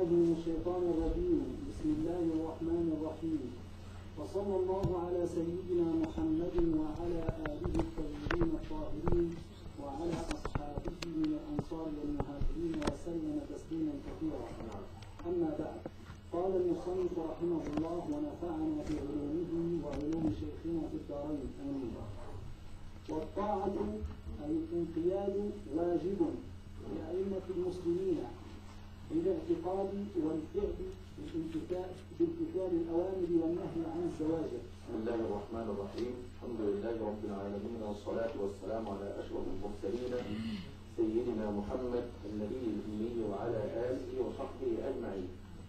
من الشيطان الرجيم بسم الله الرحمن الرحيم وصلى الله على سيدنا محمد وعلى آله الطيبين الطاهرين وعلى أصحابه من الأنصار والمهاجرين وسلم تسليما كثيرا أما بعد قال المصنف رحمه الله ونفعنا بعلومه وعلوم شيخنا في الدارين آمين والطاعة أي الانقياد واجب لأئمة المسلمين بالاعتقاد والفعل بالامتثال بامتثال الأوامر والنهي عن الزواجر بسم الله الرحمن الرحيم الحمد لله رب العالمين والصلاة والسلام على أشرف المرسلين سيدنا محمد النبي الأمي وعلى آله وصحبه أجمعين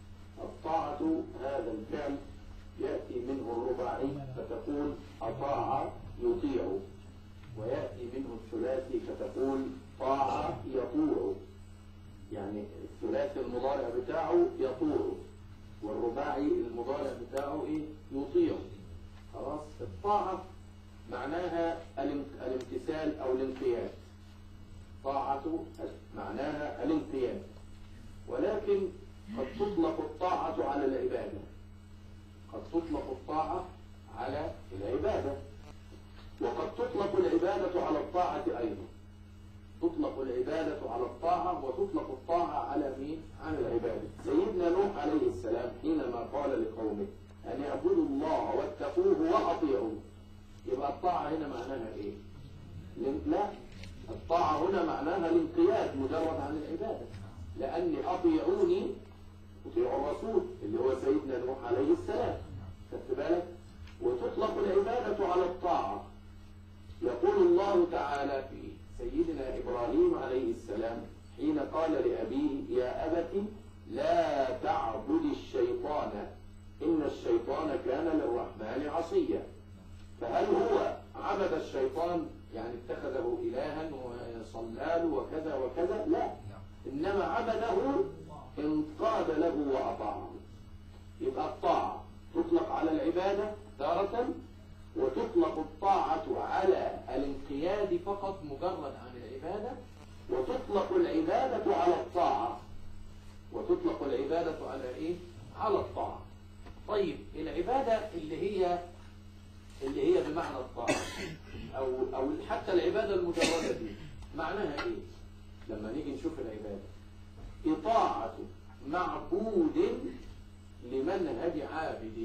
الطاعة هذا الفعل يأتي منه الرباعي فتقول أطاع يطيع ويأتي منه الثلاثي فتقول طاع يطوع يعني الثلاثي المضارع بتاعه يطوع والرباعي المضارع بتاعه ايه يطيع خلاص الطاعة معناها الام- الامتثال او الانقياد طاعة معناها الانقياد ولكن قد تطلق الطاعة على العبادة قد تطلق الطاعة على العبادة وقد تطلق العبادة على الطاعة أيضا تطلق العبادة على الطاعة وتطلق الطاعة على مين؟ على العبادة سيدنا نوح عليه السلام حينما قال لقومه أن اعبدوا الله واتقوه وأطيعوه يبقى الطاعة هنا معناها إيه؟ الان- لا الطاعة هنا معناها الانقياد مجرد عن العبادة لأن أطيعوني أطيعوا الرسول اللي هو سيدنا نوح عليه السلام خدت بالك؟ وتطلق العبادة على الطاعة يقول الله تعالى في سيدنا إبراهيم عليه السلام حين قال لأبيه يا أبت لا تعبد الشيطان إن الشيطان كان للرحمن عصيا فهل هو عبد الشيطان يعني اتخذه إلها وصلى له وكذا وكذا لا إنما عبده انقاد له وأطاعه يبقى الطاعة تطلق على العبادة تارة وتطلق الطاعة على الانقياد فقط مجرد عن العبادة وتطلق العبادة على الطاعة وتطلق العبادة على ايه؟ على الطاعة طيب العبادة اللي هي اللي هي بمعنى الطاعة او او حتى العبادة المجردة دي معناها ايه؟ لما نيجي نشوف العبادة إطاعة معبود لمنهج عابد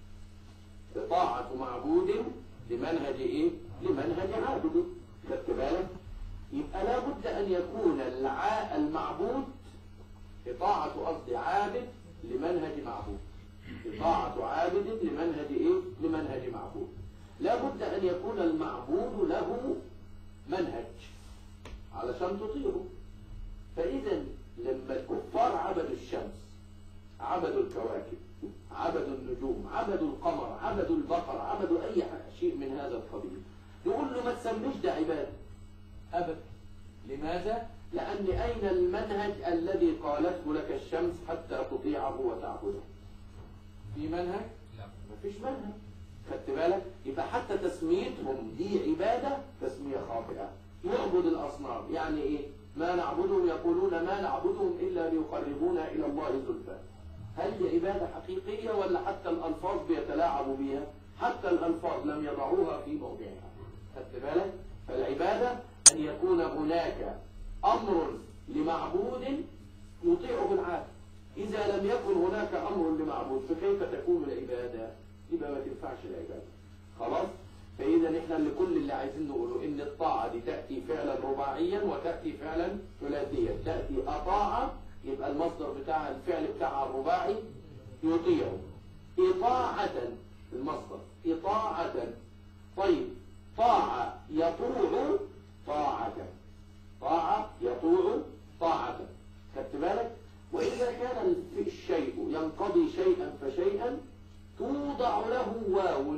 إطاعة معبود لمنهج إيه؟ لمنهج عابد خدت بالك؟ يبقى لابد أن يكون الع... المعبود إطاعة قصدي عابد لمنهج معبود إطاعة عابد لمنهج إيه؟ لمنهج معبود لابد أن يكون المعبود له منهج علشان تطيعه فإذا لما الكفار عبدوا الشمس عبدوا الكواكب عبدوا النجوم عبدوا القمر عبدوا البقر عبدوا أي شيء من هذا القبيل نقول له ما تسميش ده عبادة أبدا لماذا؟ لأن أين المنهج الذي قالته لك الشمس حتى تطيعه وتعبده في منهج؟ لا ما فيش منهج خدت بالك؟ يبقى حتى تسميتهم دي عبادة تسمية خاطئة يعبد الأصنام يعني إيه؟ ما نعبدهم يقولون ما نعبدهم إلا ليقربونا إلى الله زلفى هل دي عبادة حقيقية ولا حتى الألفاظ بيتلاعبوا بيها حتى الألفاظ لم يضعوها في موضعها خدت بالك فالعبادة أن يكون هناك أمر لمعبود يطيعه العابد إذا لم يكن هناك أمر لمعبود فكيف تكون العبادة يبقى ما تنفعش العبادة خلاص فإذا احنا اللي كل اللي عايزين نقوله إن الطاعة دي تأتي فعلا رباعيا وتأتي فعلا ثلاثيا تأتي أطاع يبقى المصدر بتاع الفعل بتاعها الرباعي يطيع إطاعة المصدر إطاعة طيب طاعة يطوع طاعة طاعة يطوع طاعة خدت بالك وإذا كان الشيء ينقضي شيئا فشيئا توضع له واو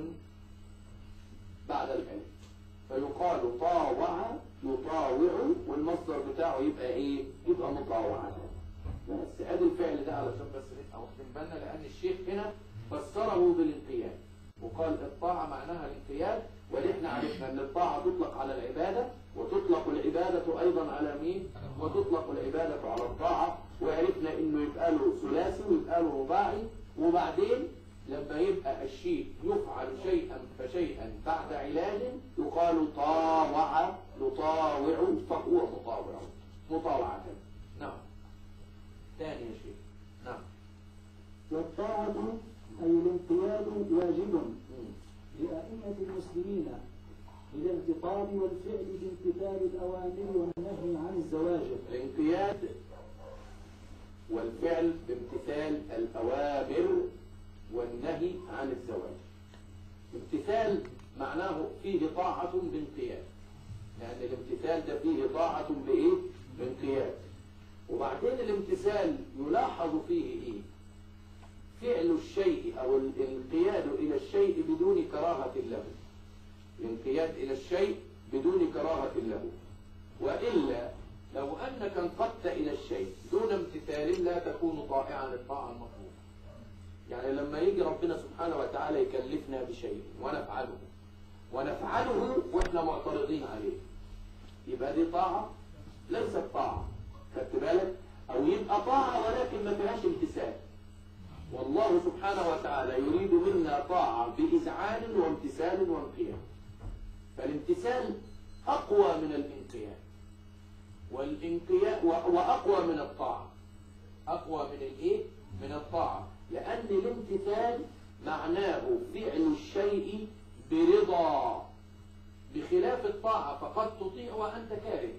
بعد الألف فيقال طاوع يطاوع والمصدر بتاعه يبقى ايه يبقى مطاوعة بس ادي الفعل ده علشان بس نبقى واخدين بالنا لان الشيخ هنا فسره بالانقياد وقال الطاعة معناها الانقياد ونحن عرفنا ان الطاعة تطلق على العبادة وتطلق العبادة ايضا على مين وتطلق العبادة على الطاعة وعرفنا انه يبقى له ثلاثي ويبقى له رباعي وبعدين لما يبقى الشيء يفعل شيئا فشيئا بعد علاج يقال طاوع يطاوع فهو مطاوع مطاوعة نعم ثاني شيء نعم والطاعة أي الانقياد واجب مم. لأئمة المسلمين بالارتقاب والفعل بامتثال الأوامر والنهي عن الزواجر الانقياد والفعل بامتثال الأوامر والنهي عن الزواج امتثال معناه فيه طاعة بانقياد لأن الامتثال ده فيه طاعة بإيه؟ بانقياد وبعدين الامتثال يلاحظ فيه إيه؟ فعل الشيء أو الانقياد إلى الشيء بدون كراهة له الانقياد إلى الشيء بدون كراهة له وإلا لو أنك انقدت إلى الشيء دون امتثال لا تكون طائعا للطاعة المطلوبة يعني لما يجي ربنا سبحانه وتعالى يكلفنا بشيء ونفعله ونفعله واحنا معترضين عليه يبقى دي طاعة ليست طاعة خدت بالك أو يبقى طاعة ولكن ما فيهاش امتثال والله سبحانه وتعالى يريد منا طاعة بإذعان وامتثال وانقياد فالامتثال أقوى من الانقياد والانقياد و- وأقوى من الطاعة أقوى من الإيه؟ من الطاعة لأن الامتثال معناه فعل الشيء برضا بخلاف الطاعة فقد تطيع وأنت كاره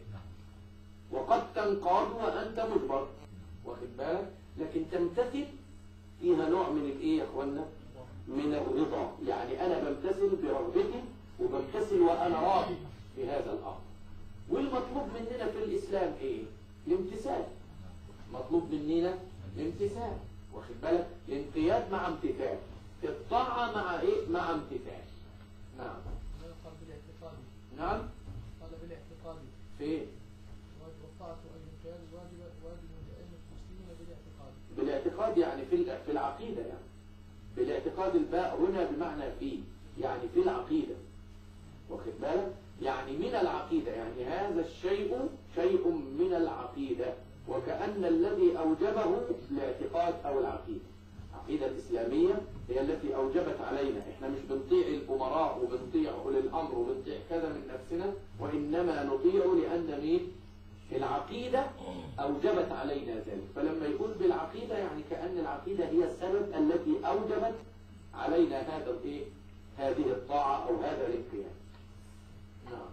وقد تنقاد وأنت مجبر واخد بالك لكن تمتثل فيها نوع من الايه يا اخوانا من الرضا يعني انا بمتثل برغبتي وبمتثل وانا راضي بهذا الامر والمطلوب مننا في الاسلام ايه الامتثال مطلوب مننا الامتثال واخد بالك الانقياد مع امتثال الطاعه مع ايه مع امتثال نعم ما يقال بالاعتقاد نعم قال بالاعتقاد في واجب الطاعة والانقياد واجب واجب لأئمة المسلمين بالاعتقاد بالاعتقاد يعني في الع- في العقيدة يعني بالاعتقاد الباء هنا بمعنى في يعني في العقيدة واخد بالك يعني من العقيدة يعني هذا الشيء شيء من العقيدة وكأن الذي أوجبه الاعتقاد أو العقيدة العقيدة الإسلامية هي التي أوجبت علينا إحنا مش بنطيع الأمراء وبنطيع أولي الأمر وبنطيع كذا من نفسنا وإنما نطيع لأن مين العقيدة أوجبت علينا ذلك فلما يقول بالعقيدة يعني كأن العقيدة هي السبب التي أوجبت علينا هذا الإيه هذه الطاعة أو هذا الانقياد نعم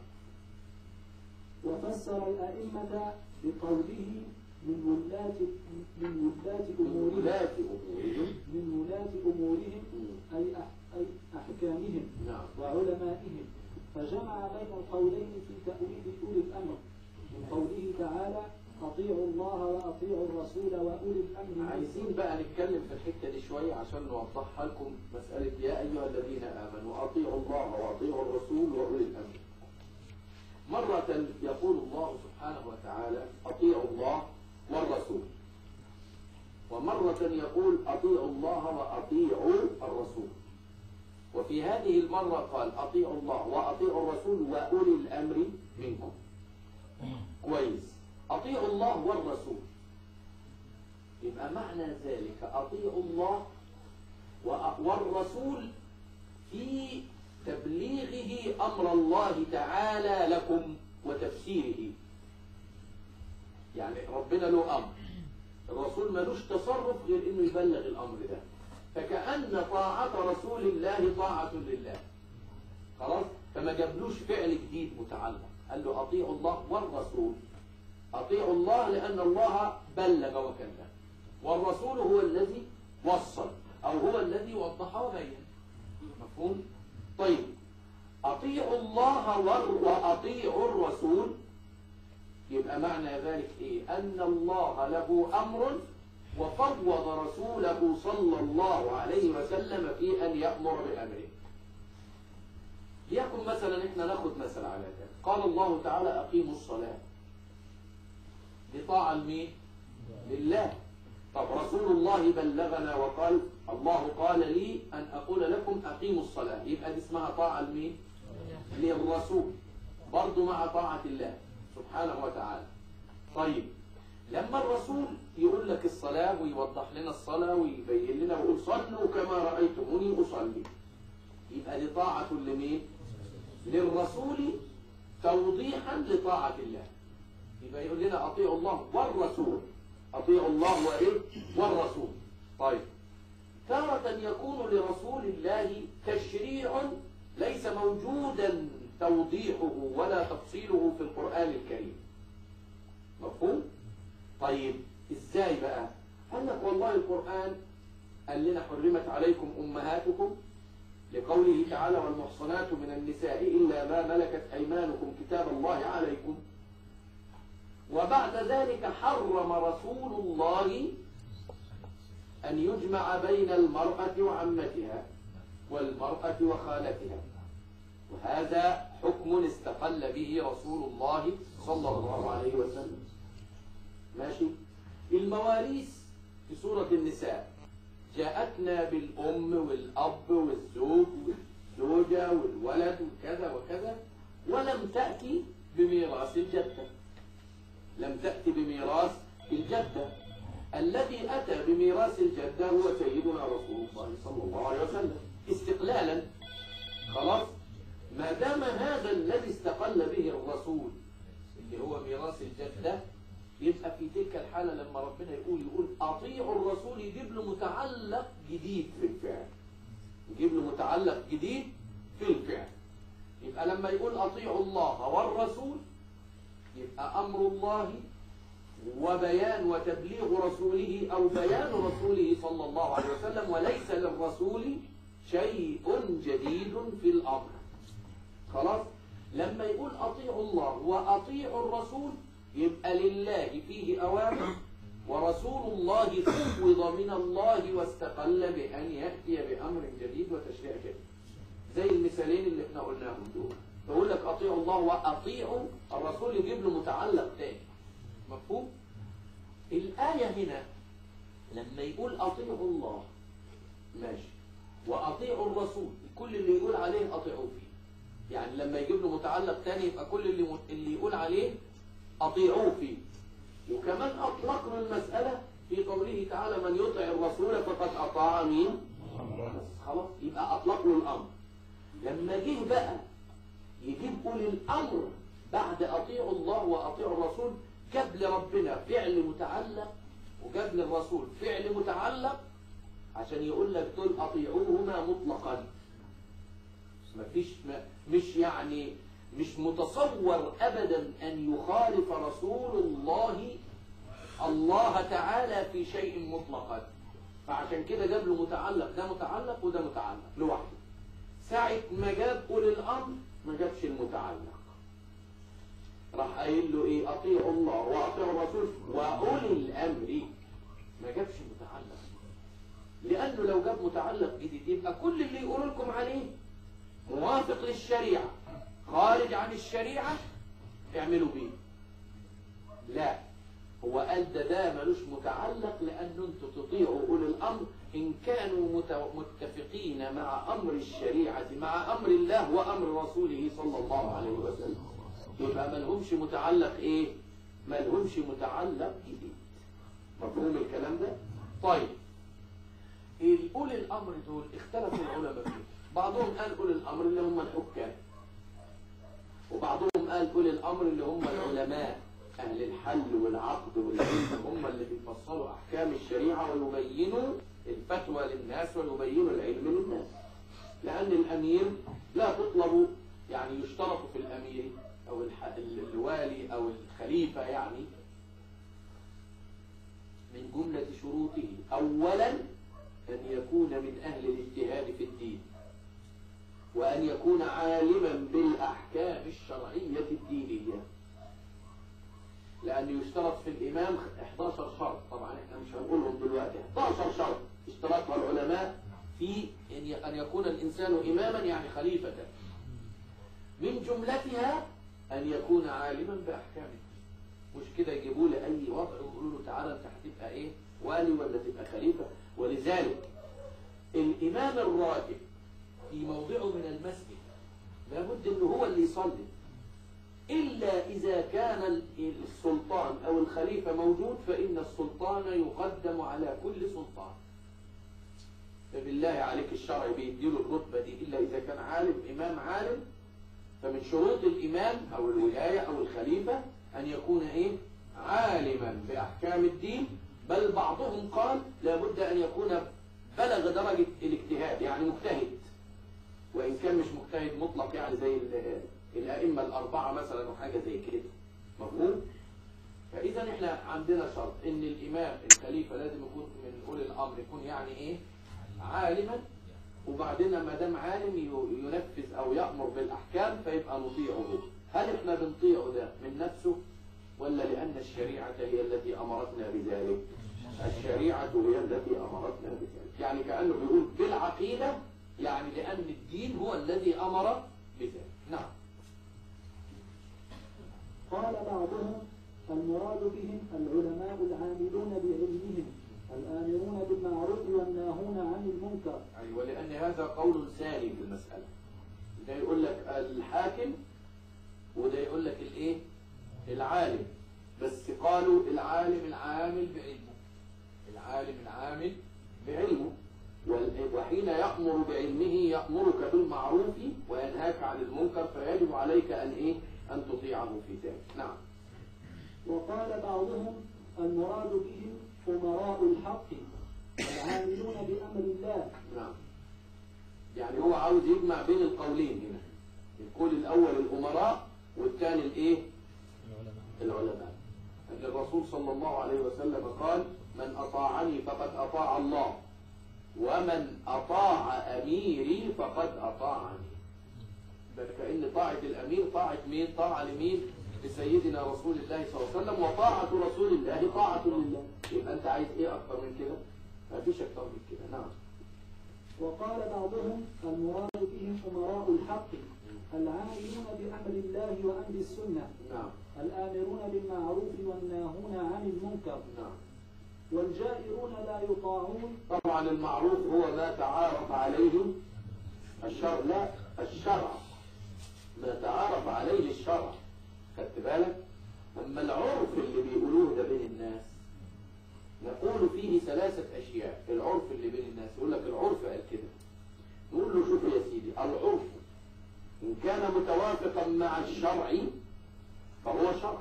وفسر الأئمة بقوله من ولاة من ولاة من أمورهم ولاة أمورهم من ولاة أمورهم مم. أي أح- أي أحكامهم نعم وعلمائهم فجمع بين القولين في تأويل أولي الأمر من قوله تعالى أطيعوا الله وأطيعوا الرسول وأولي الأمر عايزين منكم بقى نتكلم في الحتة دي شوية عشان نوضحها لكم مسألة يا أيها الذين آمنوا أطيعوا الله وأطيعوا الرسول وأولي الأمر مرة يقول الله سبحانه وتعالى أطيعوا الله والرسول ومرة يقول أطيعوا الله وأطيعوا الرسول وفي هذه المرة قال أطيعوا الله وأطيعوا الرسول وأولي الأمر منكم كويس أطيعوا الله والرسول يبقى معنى ذلك أطيعوا الله وأ- والرسول في تبليغه أمر الله تعالى لكم وتفسيره يعني ربنا له أمر الرسول ملوش تصرف غير انه يبلغ الامر ده فكأن طاعة رسول الله طاعة لله خلاص فما جابلوش فعل جديد متعلق قال له اطيعوا الله والرسول اطيعوا الله لان الله بلغ وكلم والرسول هو الذي وصل او هو الذي وضح وبين مفهوم طيب اطيعوا الله ور- واطيعوا الرسول يبقى معنى ذلك ايه ان الله له امر وفوض رسوله صلى الله عليه وسلم في ان يامر بامره ليكن مثلا احنا ناخد مثل على ذلك قال الله تعالى اقيموا الصلاه دي طاعه لمين لله طب رسول الله بلغنا وقال الله قال لي ان اقول لكم اقيموا الصلاه يبقى دي اسمها طاعه لمين للرسول برضو مع طاعه الله سبحانه وتعالى طيب لما الرسول يقول لك الصلاة ويوضح لنا الصلاة ويبين لنا ويقول صلوا كما رأيتموني أصلي يبقى دي طاعة لمين؟ للرسول توضيحا لطاعة الله يبقى يقول لنا أطيعوا الله والرسول أطيعوا الله وإيه؟ والرسول طيب تارة يكون لرسول الله تشريع ليس موجودا توضيحه ولا تفصيله في القرآن الكريم مفهوم؟ طيب ازاي بقى؟ قال لك والله القرآن قال لنا حرمت عليكم أمهاتكم لقوله تعالى والمحصنات من النساء إلا ما ملكت أيمانكم كتاب الله عليكم وبعد ذلك حرم رسول الله أن يجمع بين المرأة وعمتها والمرأة وخالتها وهذا حكم استقل به رسول الله صلى الله عليه وسلم ماشي المواريث في سورة النساء جاءتنا بالأم والأب والزوج والزوجة والولد وكذا وكذا ولم تأتي بميراث الجدة لم تأتي بميراث الجدة الذي أتى بميراث الجدة هو سيدنا رسول الله صلى الله عليه وسلم استقلالا خلاص ما دام هذا الذي استقل به الرسول اللي هو ميراث الجدة يبقى في تلك الحالة لما ربنا يقول يقول أطيعوا الرسول يجيب له متعلق جديد في الفعل يجيب له متعلق جديد في الفعل يبقى لما يقول أطيعوا الله والرسول يبقى أمر الله وبيان وتبليغ رسوله أو بيان رسوله صلى الله عليه وسلم وليس للرسول شيء جديد في الأمر خلاص لما يقول أطيعوا الله وأطيعوا الرسول يبقى لله فيه أوامر ورسول الله فوض من الله واستقل بأن يأتي بأمر جديد وتشريع جديد زي المثالين اللي احنا قلناهم دول بقول لك أطيعوا الله وأطيعوا الرسول يجيب له متعلق تاني مفهوم؟ الآية هنا لما يقول أطيعوا الله ماشي وأطيعوا الرسول كل اللي يقول عليه أطيعوا فيه يعني لما يجيب له متعلق تاني يبقى كل اللي اللي يقول عليه أطيعوه فيه وكمان أطلقنا المسألة في قوله تعالى من يطع الرسول فقد أطاع مين؟ بس خلاص يبقى أطلقنا الأمر لما جه بقى يجيب أولي الأمر بعد أطيعوا الله وأطيعوا الرسول جاب لربنا فعل متعلق وجاب للرسول فعل متعلق عشان يقول لك دول أطيعوهما مطلقا مفيش ما مش يعني مش متصور ابدا ان يخالف رسول الله الله تعالى في شيء مطلقا فعشان كده جاب له متعلق ده متعلق وده متعلق لوحده ساعة ما جاب أولي الأمر ما جابش المتعلق راح قايل له ايه اطيعوا الله واطيعوا الرسول واولي الامر ما جابش متعلق لانه لو جاب متعلق جديد يبقى كل اللي يقولوا لكم عليه موافق للشريعه خارج عن الشريعة اعملوا بيه لا هو قال ده ده ملوش متعلق لأنه انتوا تطيعوا أولي الأمر إن كانوا متفقين مع أمر الشريعة مع أمر الله وأمر رسوله صلى الله عليه وسلم يبقى ملهمش متعلق إيه؟ ملهمش متعلق جديد مفهوم الكلام ده؟ طيب أولي الأمر دول اختلف العلماء فيه بعضهم قال أولي الأمر اللي هم الحكام وبعضهم قال أولي الأمر اللي هم العلماء أهل الحل والعقد والعلم هم اللي بيفصلوا أحكام الشريعة ويبينوا الفتوى للناس ويبينوا العلم للناس لأن الأمير لا تطلب يعني يشترط في الأمير أو الوالي أو الخليفة يعني من جملة شروطه أولا أن يكون من أهل الاجتهاد في الدين وأن يكون عالما بالأحكام الشرعية الدينية لأن يشترط في الإمام 11 شرط طبعا احنا مش هنقولهم دلوقتي 11 شرط اشترطها العلماء في أن يكون الإنسان إماما يعني خليفة من جملتها أن يكون عالما بأحكام الدين مش كده يجيبوا لي أي وضع ويقولوا له تعالى أنت هتبقى إيه والي ولا تبقى خليفة ولذلك الإمام الراتب في موضعه من المسجد لابد انه هو اللي يصلي إلا إذا كان ال- السلطان أو الخليفة موجود فإن السلطان يقدم على كل سلطان فبالله عليك الشرع بيديله الرتبة دي إلا إذا كان عالم إمام عالم فمن شروط الإمام أو الولاية أو الخليفة أن يكون إيه عالما بأحكام الدين بل بعضهم قال لابد أن يكون بلغ درجة الاجتهاد يعني مجتهد وإن كان مش مجتهد مطلق يعني زي ال- الأئمة الأربعة مثلا وحاجة زي كده مفهوم؟ فإذا إحنا عندنا شرط إن الإمام الخليفة لازم يكون من أولي الأمر يكون يعني إيه؟ عالما وبعدين ما دام عالم ي- ينفذ أو يأمر بالأحكام فيبقى نطيعه هل إحنا بنطيعه ده من نفسه ولا لأن الشريعة هي التي أمرتنا بذلك؟ الشريعة هي التي أمرتنا بذلك يعني كأنه بيقول بالعقيدة يعني لأن الدين هو الذي أمر بذلك نعم قال بعضهم المراد بهم العلماء العاملون بعلمهم الآمرون بالمعروف والناهون عن المنكر أيوة لأن هذا قول ثاني في المسألة ده يقول لك الحاكم وده يقول لك الايه العالم بس قالوا العالم العامل بعلمه العالم العامل بعلمه وال- وحين يأمر بعلمه يأمرك بالمعروف وينهاك عن المنكر فيجب عليك أن إيه أن تطيعه في ذلك نعم وقال بعضهم المراد بهم أمراء الحق العاملون بأمر الله نعم يعني هو عاوز يجمع بين القولين هنا القول الأول الأمراء والثاني الإيه العلماء أن الرسول صلى الله عليه وسلم قال من أطاعني فقد أطاع الله ومن أطاع أميري فقد أطاعني ده كأن طاعة الأمير طاعة مين طاعة لمين لسيدنا رسول الله صلى الله عليه وسلم وطاعة رسول الله طاعة لله يبقى أنت عايز إيه أكتر من كده ما فيش أكتر من كده نعم وقال بعضهم المراد بهم أمراء الحق العاملون بأمر الله وأمر السنة نعم الآمرون بالمعروف والناهون عن المنكر نعم والجائرون لا يطاعون طبعا المعروف هو ما تعارف عليه الشرع لا الشرع ما تعارف عليه الشرع خدت بالك اما العرف اللي بيقولوه ده بين الناس نقول فيه ثلاثة أشياء العرف اللي بين الناس يقول لك العرف قال كده نقول له شوف يا سيدي العرف إن كان متوافقا مع الشرع فهو شرع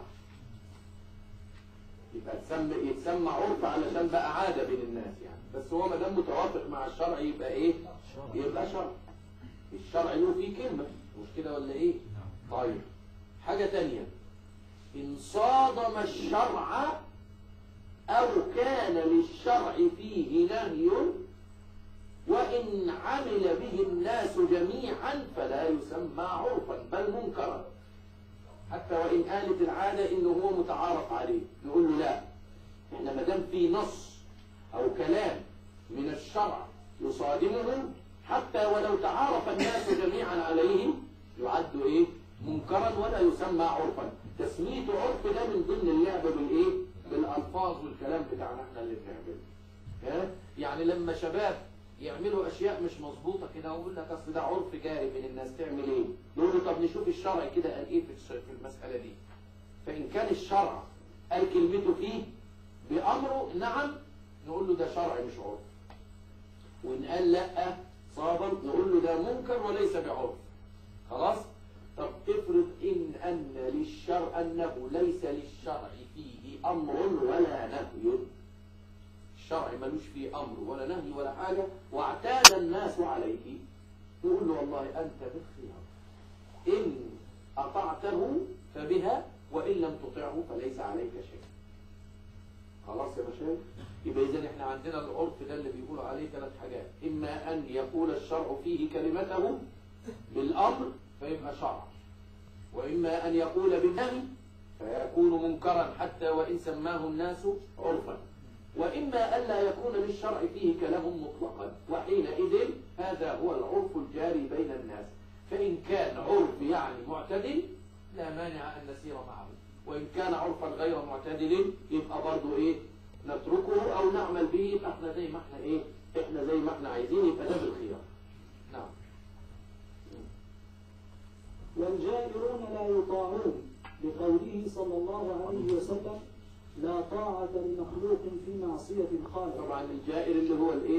يبقى تسمى يتسمى عرف علشان بقى عاده بين الناس يعني بس هو ما دام متوافق مع الشرع يبقى ايه؟ يبقى شرع الشرع له فيه كلمه مش كده ولا ايه؟ طيب حاجه تانية ان صادم الشرع او كان للشرع فيه نهي وان عمل به الناس جميعا فلا يسمى عرفا بل منكرا حتى وإن قالت العادة إنه هو متعارف عليه نقول له لا إحنا ما دام في نص أو كلام من الشرع يصادمه حتى ولو تعارف الناس جميعا عليه يعد إيه منكرا ولا يسمى عرفا تسميته عرف ده من ضمن اللعب بالإيه بالألفاظ والكلام بتاعنا احنا اللي بنعمله ها؟ يعني لما شباب يعملوا اشياء مش مظبوطه كده ويقول لك اصل ده عرف جاري من الناس تعمل ايه؟ نقول له طب نشوف الشرع كده قال ايه في الش- في المساله دي. فان كان الشرع قال كلمته فيه بامره نعم نقول له ده شرع مش عرف. وان قال لا صابا نقول له ده منكر وليس بعرف. خلاص؟ طب افرض ان ان للشرع انه ليس للشرع فيه امر ولا نهي الشرع ملوش فيه امر ولا نهي ولا حاجه واعتاد الناس عليه نقول له والله انت بالخيار ان اطعته فبها وان لم تطعه فليس عليك شيء خلاص يا مشايخ يبقى اذا احنا عندنا العرف ده اللي بيقولوا عليه ثلاث حاجات اما ان يقول الشرع فيه كلمته بالامر فيبقى شرع واما ان يقول بالنهي فيكون منكرا حتى وان سماه الناس عرفا وإما ألا يكون للشرع فيه كلام مطلقا وحينئذ هذا هو العرف الجاري بين الناس فإن كان عرف يعني معتدل لا مانع أن نسير معه وإن كان عرفا غير معتدل يبقى برضه إيه نتركه أو نعمل به يبقى احنا زي ما احنا إيه احنا زي ما احنا عايزين يبقى ده بالخيار نعم والجائرون لا يطاعون لقوله صلى الله عليه وسلم لا طاعة لمخلوق في معصية الخالق طبعا الجائر اللي هو الايه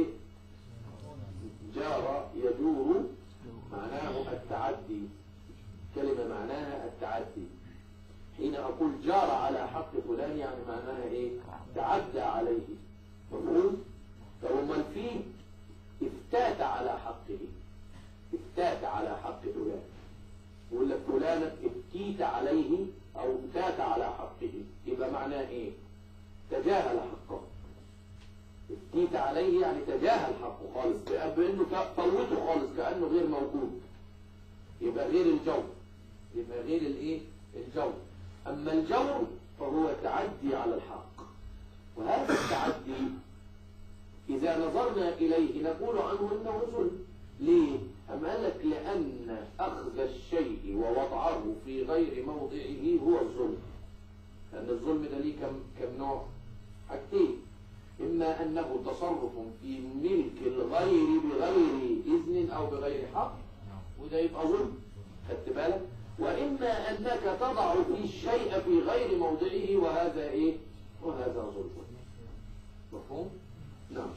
جار يجور معناه التعدي كلمة معناها التعدي حين أقول جار على حق فلان يعني معناها إيه تعدى عليه مفهوم فهم فيه افتات على حقه افتات على حق فلان يقول لك فلانا افتيت عليه أو افتات على حقه يبقى معناه إيه تجاهل حقه افتيت عليه يعني تجاهل حقه خالص بأنه فوته خالص كأنه غير موجود يبقى غير الجور يبقى غير الايه الجور اما الجور فهو التعدي على الحق وهذا التعدي اذا نظرنا اليه نقول عنه انه ظلم ليه أم قال لك لأن أخذ الشيء ووضعه في غير موضعه هو الظلم لأن الظلم ده ليه كم, كم نوع حاجتين إما أنه تصرف في ملك الغير بغير إذن أو بغير حق وده يبقى ظلم خدت بالك وإما أنك تضع في الشيء في غير موضعه وهذا إيه وهذا ظلم مفهوم نعم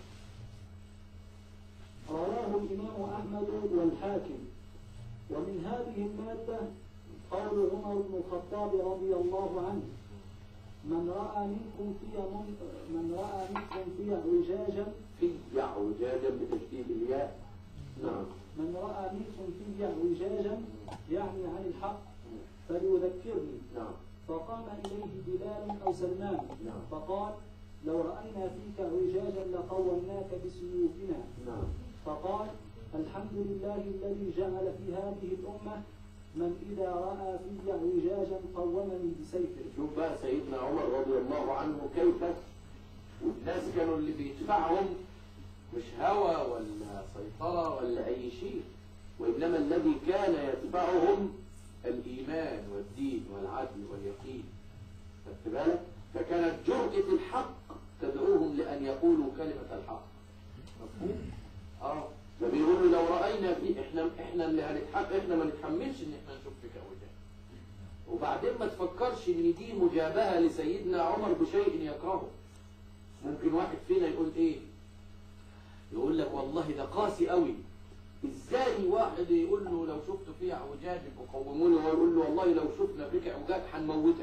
رواه الإمام أحمد والحاكم ومن هذه المادة قول عمر بن الخطاب رضي الله عنه من رأى منكم في من رأى منكم في اعوجاجا في اعوجاجا بتشديد الياء نعم من رأى منكم في اعوجاجا يعني عن الحق فليذكرني نعم فقام إليه بلال أو سلمان نعم. فقال لو رأينا فيك اعوجاجا لقومناك بسيوفنا نعم فقال الحمد لله الذي جعل في هذه الأمة من إذا رأى في اعوجاجا قومني بسيفه شوف بقى سيدنا عمر رضي الله عنه كيف والناس كانوا اللي بيدفعهم مش هوى ولا سيطرة ولا أي شيء وإنما الذي كان يتبعهم الإيمان والدين والعدل واليقين خدت بالك فكانت جرأة الحق تدعوهم لأن يقولوا كلمة الحق مفهوم؟ اه فبيقولوا لو رأينا في احنا احنا اللي هنتحق احنا ما نتحملش ان احنا نشوف فيك وجه وبعدين ما تفكرش ان دي مجابهة لسيدنا عمر بشيء يكرهه ممكن واحد فينا يقول ايه يقول لك والله ده قاسي قوي ازاي واحد يقول له لو شفت فيها اعوجاج وقوموني ويقول له والله لو شفنا فيك اعوجاج هنموتك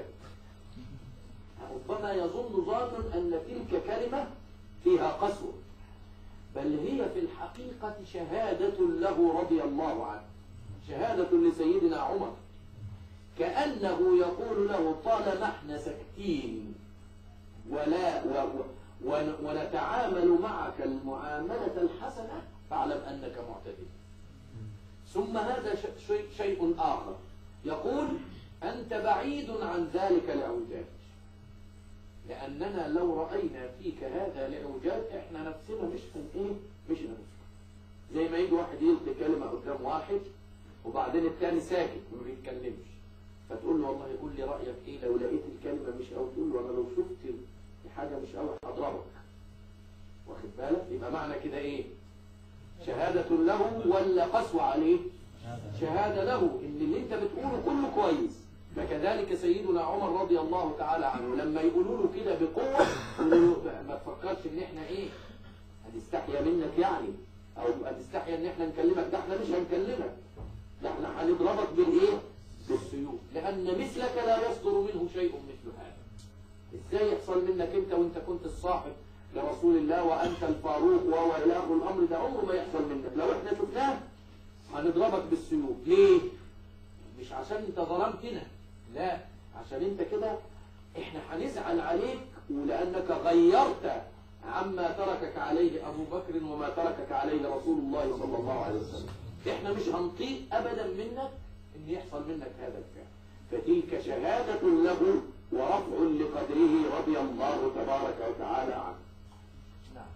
ربما يظن ظان ان تلك كلمة فيها قسوة بل هي في الحقيقة شهادة له رضي الله عنه شهادة لسيدنا عمر كأنه يقول له طالما احنا ساكتين ولا و و ونتعامل معك المعاملة الحسنة فاعلم أنك معتدل ثم هذا شيء, شيء آخر يقول أنت بعيد عن ذلك الأوجاج لأننا لو رأينا فيك هذا الإعوجاج إحنا نفسنا مش هن إيه مش هنفسك زي ما يجي واحد يلقي كلمة قدام واحد وبعدين التاني ساكت ما بيتكلمش فتقول له والله قول لي رأيك إيه لو لقيت الكلمة مش أو تقول له أنا لو شفت حاجة مش أو هضربك واخد بالك يبقى معنى كده إيه شهادة له ولا قسوة عليه شهادة له إن اللي أنت بتقوله كله كويس فكذلك سيدنا عمر رضي الله تعالى عنه لما يقولوا له كده بقوة يقولوا له ما تفكرش ان احنا ايه هنستحيا منك يعني او هنستحيا ان احنا نكلمك ده احنا مش هنكلمك ده احنا هنضربك بالايه بالسيوف لان مثلك لا يصدر منه شيء مثل هذا ازاي يحصل منك انت وانت كنت الصاحب لرسول الله وانت الفاروق وهو اله الامر ده عمره ما يحصل منك لو احنا شفناه هنضربك بالسيوف ليه مش عشان انت ظلمتنا لا عشان انت كده احنا هنزعل عليك ولانك غيرت عما تركك عليه ابو بكر وما تركك عليه رسول الله صلى الله عليه وسلم احنا مش هنطيق ابدا منك ان يحصل منك هذا الفعل فتلك شهادة له ورفع لقدره رضي الله تبارك وتعالى عنه نعم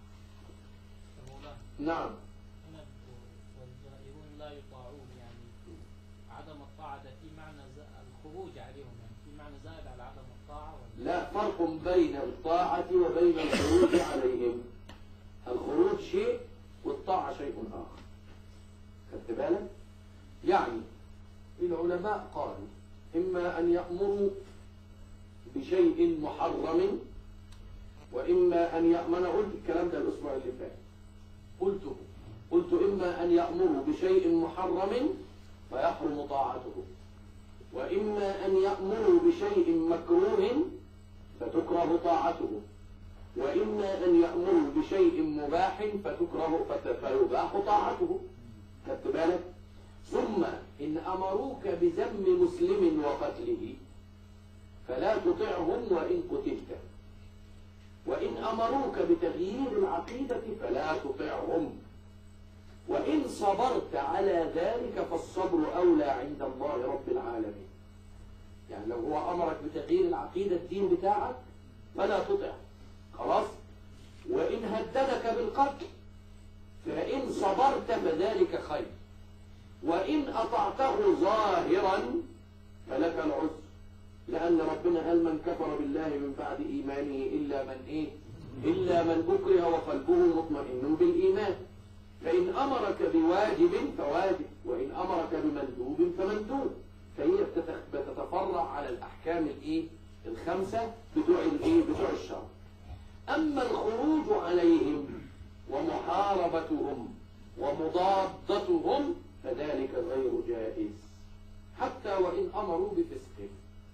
نعم هنا والجائرون لا يطاعون يعني عدم الطاعة ده في معنى ز- الخروج عليهم يعني في معنى زائد على عدم الطاعة ولا لا فرق بين الطاعة وبين الخروج عليهم الخروج شيء والطاعة شيء آخر خدت بالك؟ يعني العلماء قالوا إما أن يأمروا بشيء محرم وإما أن يأمر أنا قلت الكلام ده الأسبوع اللي فات قلته قلت إما أن يأمروا بشيء محرم فيحرم طاعته وإما أن يأمروا بشيء مكروه فتكره طاعته وإما أن يأمروا بشيء مباح فتكره فت- فيباح طاعته خدت بالك ثم إن أمروك بذم مسلم وقتله فلا تطعهم وإن قتلت وإن أمروك بتغيير العقيدة فلا تطعهم وإن صبرت على ذلك فالصبر أولى عند الله رب العالمين يعني لو هو أمرك بتغيير العقيدة الدين بتاعك فلا تطع خلاص وإن هددك بالقتل فإن صبرت فذلك خير وإن أطعته ظاهرا فلك العذر لأن ربنا قال من كفر بالله من بعد إيمانه إلا من إيه إلا من أكره وقلبه مطمئن بالإيمان فإن أمرك بواجب فواجب وإن أمرك بمندوب فمندوب فهي بتتخ- بتتفرع على الأحكام الإيه الخمسة بتوع الإيه بتوع الشرع أما الخروج عليهم ومحاربتهم ومضادتهم فذلك غير جائز حتى وإن أمروا بفسق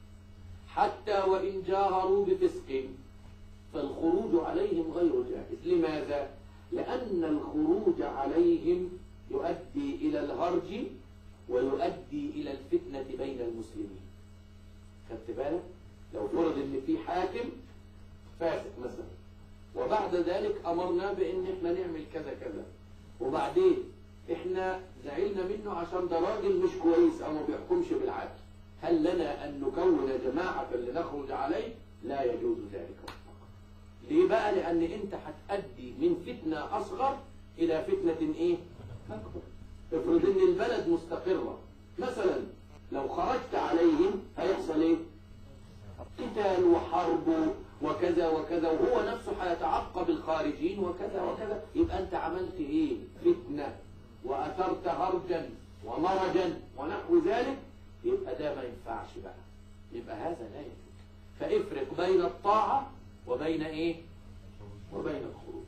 حتى وإن جاهروا بفسق فالخروج عليهم غير جائز لماذا؟ لأن الخروج عليهم يؤدي إلى الهرج ويؤدي إلى الفتنة بين المسلمين خدت بالك؟ لو فرض إن في حاكم فاسق مثلا وبعد ذلك أمرنا بإن إحنا نعمل كذا كذا وبعدين إحنا زعلنا منه عشان ده راجل مش كويس أو ما بيحكمش بالعدل هل لنا أن نكون جماعة لنخرج عليه؟ لا يجوز ذلك مطلقا ليه بقى؟ لأن أنت هتأدي من فتنة أصغر إلى فتنة إيه؟ أكبر افرض إن البلد مستقرة مثلا لو خرجت عليهم هيحصل إيه؟ قتال وحرب وكذا وكذا وهو نفسه هيتعقب الخارجين وكذا وكذا يبقى انت عملت ايه فتنة واثرت هرجا ومرجا ونحو ذلك يبقى ده ما ينفعش بقى يبقى هذا لا يجوز فافرق بين الطاعة وبين ايه وبين الخروج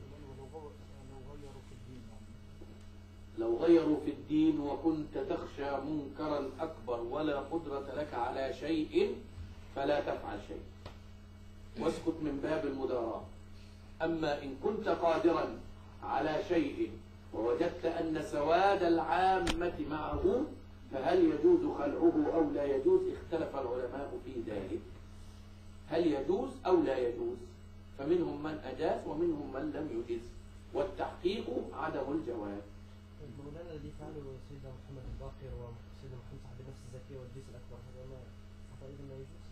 لو غيروا في الدين وكنت تخشى منكرا أكبر ولا قدرة لك على شيء فلا تفعل شيء واسكت من باب المداراة أما إن كنت قادرا على شيء ووجدت أن سواد العامة معه فهل يجوز خلعه أو لا يجوز اختلف العلماء في ذلك هل يجوز أو لا يجوز فمنهم من أجاز ومنهم من لم يجز والتحقيق عدم الجواز مولانا الذي فعله سيدنا محمد الباقر وسيدنا محمد صاحب النفس الزكية والجيش الأكبر هذا ما أعتقد ما يجوز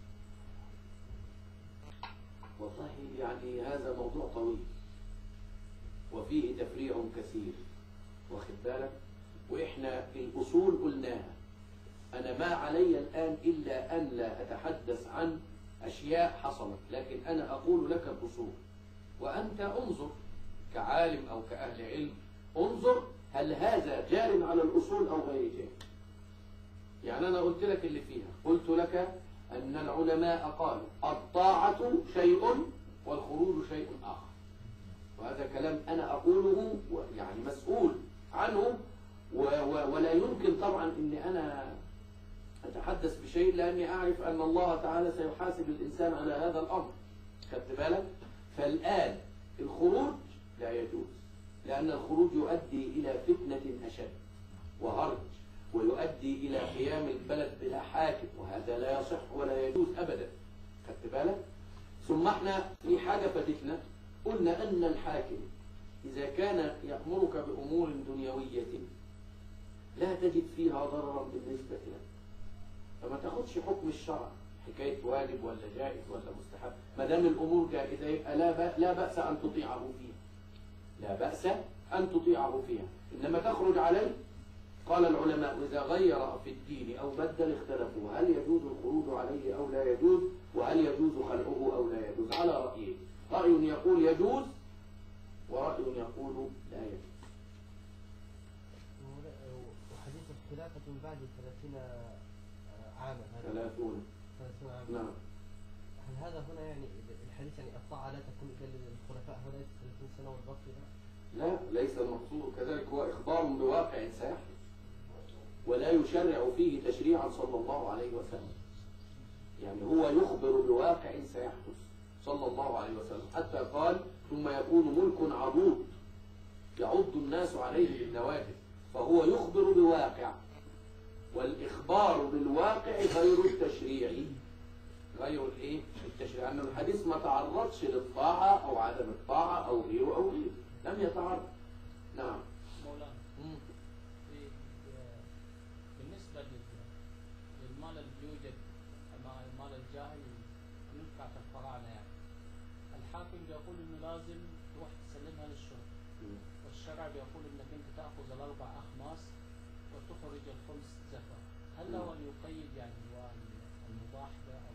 والله يعني هذا موضوع طويل وفيه تفريع كثير واخد بالك واحنا الاصول قلناها انا ما علي الان الا ان لا اتحدث عن اشياء حصلت لكن انا اقول لك الاصول وانت انظر كعالم او كاهل علم انظر هل هذا جار على الاصول او غير جار يعني انا قلت لك اللي فيها قلت لك أن العلماء قالوا الطاعة شيء والخروج شيء آخر وهذا كلام أنا أقوله يعني مسؤول عنه و و ولا يمكن طبعا أني أنا أتحدث بشيء لأني أعرف أن الله تعالى سيحاسب الإنسان على هذا الأمر خدت بالك فالآن الخروج لا يجوز لأن الخروج يؤدي إلى فتنة أشد وهرج ويؤدي إلى قيام البلد بلا حاكم وهذا لا يصح ولا يجوز أبدا خدت بالك ثم احنا في حاجة فاتتنا قلنا أن الحاكم إذا كان يأمرك بأمور دنيوية لا تجد فيها ضررا بالنسبة لك فما تاخدش حكم الشرع حكاية واجب ولا جائز ولا مستحب ما دام الأمور جائزة يبقى لا, بأ لا بأس أن تطيعه فيها لا بأس أن تطيعه فيها إنما تخرج عليه قال العلماء إذا غير في الدين أو بدل اختلفوا هل يجوز الخروج عليه أو لا يجوز وهل يجوز خلعه أو لا يجوز على رأيين رأي يقول يجوز ورأي يقول لا يجوز وحديث الخلافة من بعد ثلاثين عاما هذا ثلاثون 30 عاما نعم هل هذا هنا يعني الحديث يعني الطاعة لا تكون إلا للخلفاء هؤلاء 30 سنة والباقي لا لا ليس المقصود كذلك هو إخبار بواقع سيحدث ولا يشرع فيه تشريعا صلى الله عليه وسلم يعني هو يخبر بواقع سيحدث صلى الله عليه وسلم حتى قال ثم يكون ملك عضوض يعض الناس عليه بالنوافذ فهو يخبر بواقع والإخبار بالواقع غير التشريعي غير الايه التشريع لأن الحديث ما تعرضش للطاعة أو عدم الطاعة أو غيره أو غيره لم يتعرض نعم مولانا في- بالنسبة لل- للمال اللي بيوجد مع المال الجاهل ينفع في الفراعنة يعني الحاكم بيقول انه لازم تروح تسلمها للشرطة والشرع بيقول انك انت تاخذ الاربع اخماس وتخرج الخمس زكاة هل له ان يقيد يعني هو المباح ده او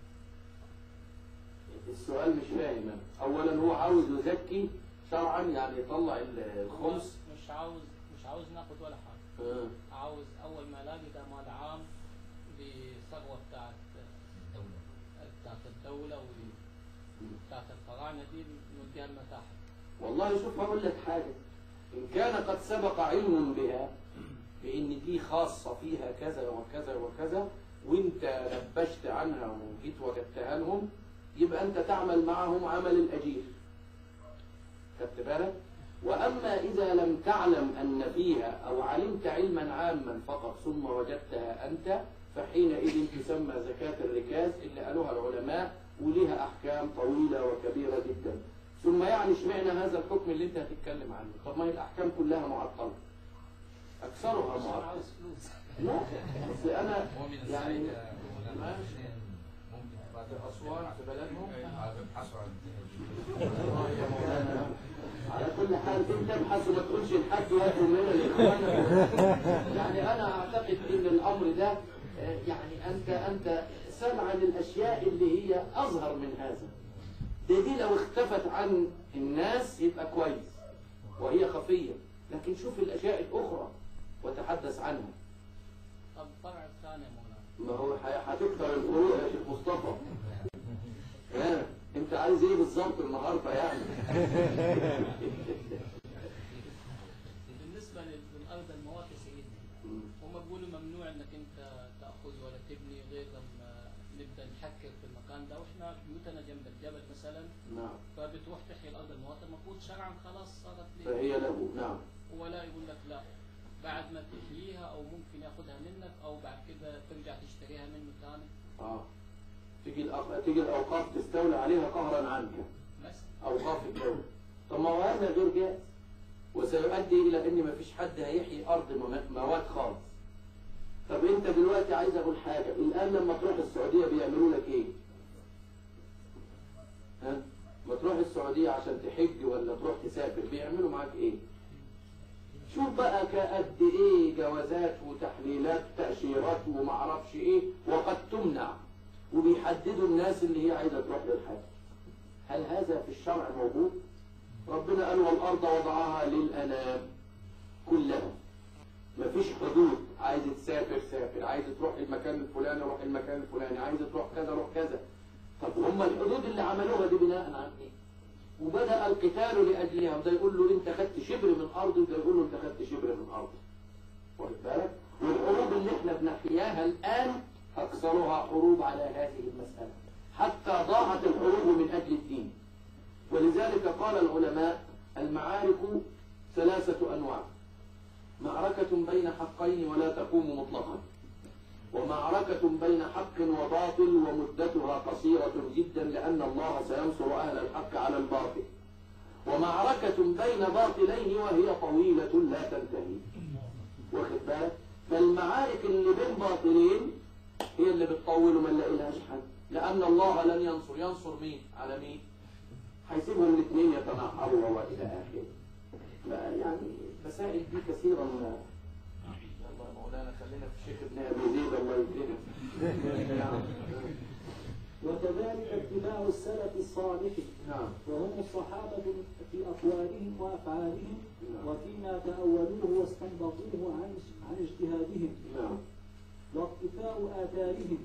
السؤال مش فاهم أنا. أولا هو عاوز يزكي شرعا يعني يطلع ال- هو الخمس مش عاوز مش عاوز ناخد ولا حاجة آه. عاوز اول ما الاقي ده مال عام لثروة بتاعت بتاعت الدولة وبتاعت الفراعنة دي نديها المتاحف والله شوف هقول لك حاجة إن كان قد سبق علم بها بإن دي خاصة فيها كذا وكذا وكذا وانت نبشت عنها وجيت وجدتها لهم يبقى انت تعمل معهم عمل الأجير خدت بالك وأما إذا لم تعلم أن فيها أو علمت علما عاما فقط ثم وجدتها أنت فحينئذ تسمى زكاة الركاز اللي قالوها العلماء ولها أحكام طويلة وكبيرة جدا ثم يعني اشمعنى هذا الحكم اللي انت هتتكلم عنه طب ما هي الأحكام كلها معطلة أكثرها عشان معطلة عاوز فلوس لا بس أنا مؤمن يعني السعيد ماشي. ممكن بعد في أسوان في بلدهم بيبحثوا عن على كل حال انت ابحث وما تقولش لحد ياكل من الاخوان يعني انا اعتقد ان الامر ده آه، يعني انت انت سال عن الاشياء اللي هي اظهر من هذا دي, دي لو اختفت عن الناس يبقى كويس وهي خفيه لكن شوف الاشياء الاخرى وتحدث عنها طب الفرع الثاني يا مولانا ما هو ح- هتكتر الفروع يا شيخ مصطفى ها انت عايز ايه بالظبط النهارده يعني بالنسبة لل- للأرض المواتي سيدنا هم بيقولوا ممنوع انك انت تاخذ ولا تبني غير لما نبدا نحكر في المكان ده واحنا بيوتنا جنب الجبل مثلا نعم فبتروح تحيي الارض المواتى المفروض شرعا خلاص صارت لي فهي له نعم ولا يقول لك لا بعد ما تحييها او ممكن ياخذها منك او بعد كده ترجع تشتريها منه ثاني اه تيجي الأق... تيجي الاوقاف تستولى عليها قهرا عنك بس اوقاف الدوله طب ما هو هذا غير جائز وسيؤدي الى ان ما فيش حد هيحيي ارض مم- مواد خالص طب انت دلوقتي عايز اقول حاجه الان لما تروح السعوديه بيعملوا لك ايه ها ما تروح السعوديه عشان تحج ولا تروح تسافر بيعملوا معاك ايه شوف بقى كقد ايه جوازات وتحليلات تأشيرات ومعرفش ايه وقد تمنع وبيحددوا الناس اللي هي عايزة تروح للحج هل هذا في الشرع موجود؟ ربنا قال والأرض وضعها للأنام كلها مفيش حدود عايز تسافر سافر عايز تروح المكان الفلاني روح المكان الفلاني عايز تروح كذا روح كذا طب هم الحدود اللي عملوها دي بناء عن ايه؟ وبدأ القتال لأجلها وده يقول له أنت خدت شبر من أرضي وده يقول له أنت خدت شبر من أرضي واخد بالك؟ والحروب اللي احنا بنحياها الآن أكثرها حروب على هذه المسألة حتى ضاعت الحروب من أجل الدين ولذلك قال العلماء المعارك ثلاثة أنواع معركة بين حقين ولا تقوم مطلقا ومعركة بين حق وباطل ومدتها قصيرة جدا لأن الله سينصر أهل الحق على الباطل ومعركة بين باطلين وهي طويلة لا تنتهي واخد بالك فالمعارك اللي بين باطلين هي اللي بتطول وما نلاقيلهاش حد لأن الله لن ينصر ينصر مين على مين هيسيبهم الاثنين يتناحروا والى اخره لا يعني مسائل دي كثيرة من الله مولانا خلينا في الشيخ ابن ابي زيد الله يكرمه نعم وكذلك اتباع السلف الصالح نعم وهم الصحابة في أقوالهم وأفعالهم وفيما تأولوه واستنبطوه عن عن اجتهادهم نعم واقتفاء آثارهم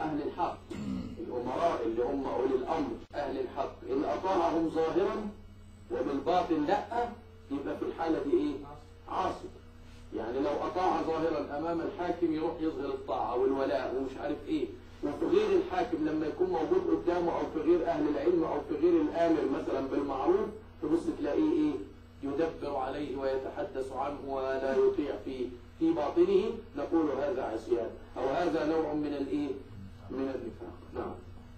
أهل الحق الأمراء اللي هم أولي الأمر أهل الحق إن أطاعهم ظاهرا وبالباطن لأ يبقى في الحالة دي إيه؟ عاصي يعني لو أطاع ظاهرا أمام الحاكم يروح يظهر الطاعة والولاء ومش عارف إيه وفي غير الحاكم لما يكون موجود قدامه أو في غير أهل العلم أو في غير الآمر مثلا بالمعروف تبص تلاقيه إيه؟ يدبر عليه ويتحدث عنه ولا يطيع في في باطنه نقول هذا عصيان أو هذا نوع من الإيه؟ من النفاق نعم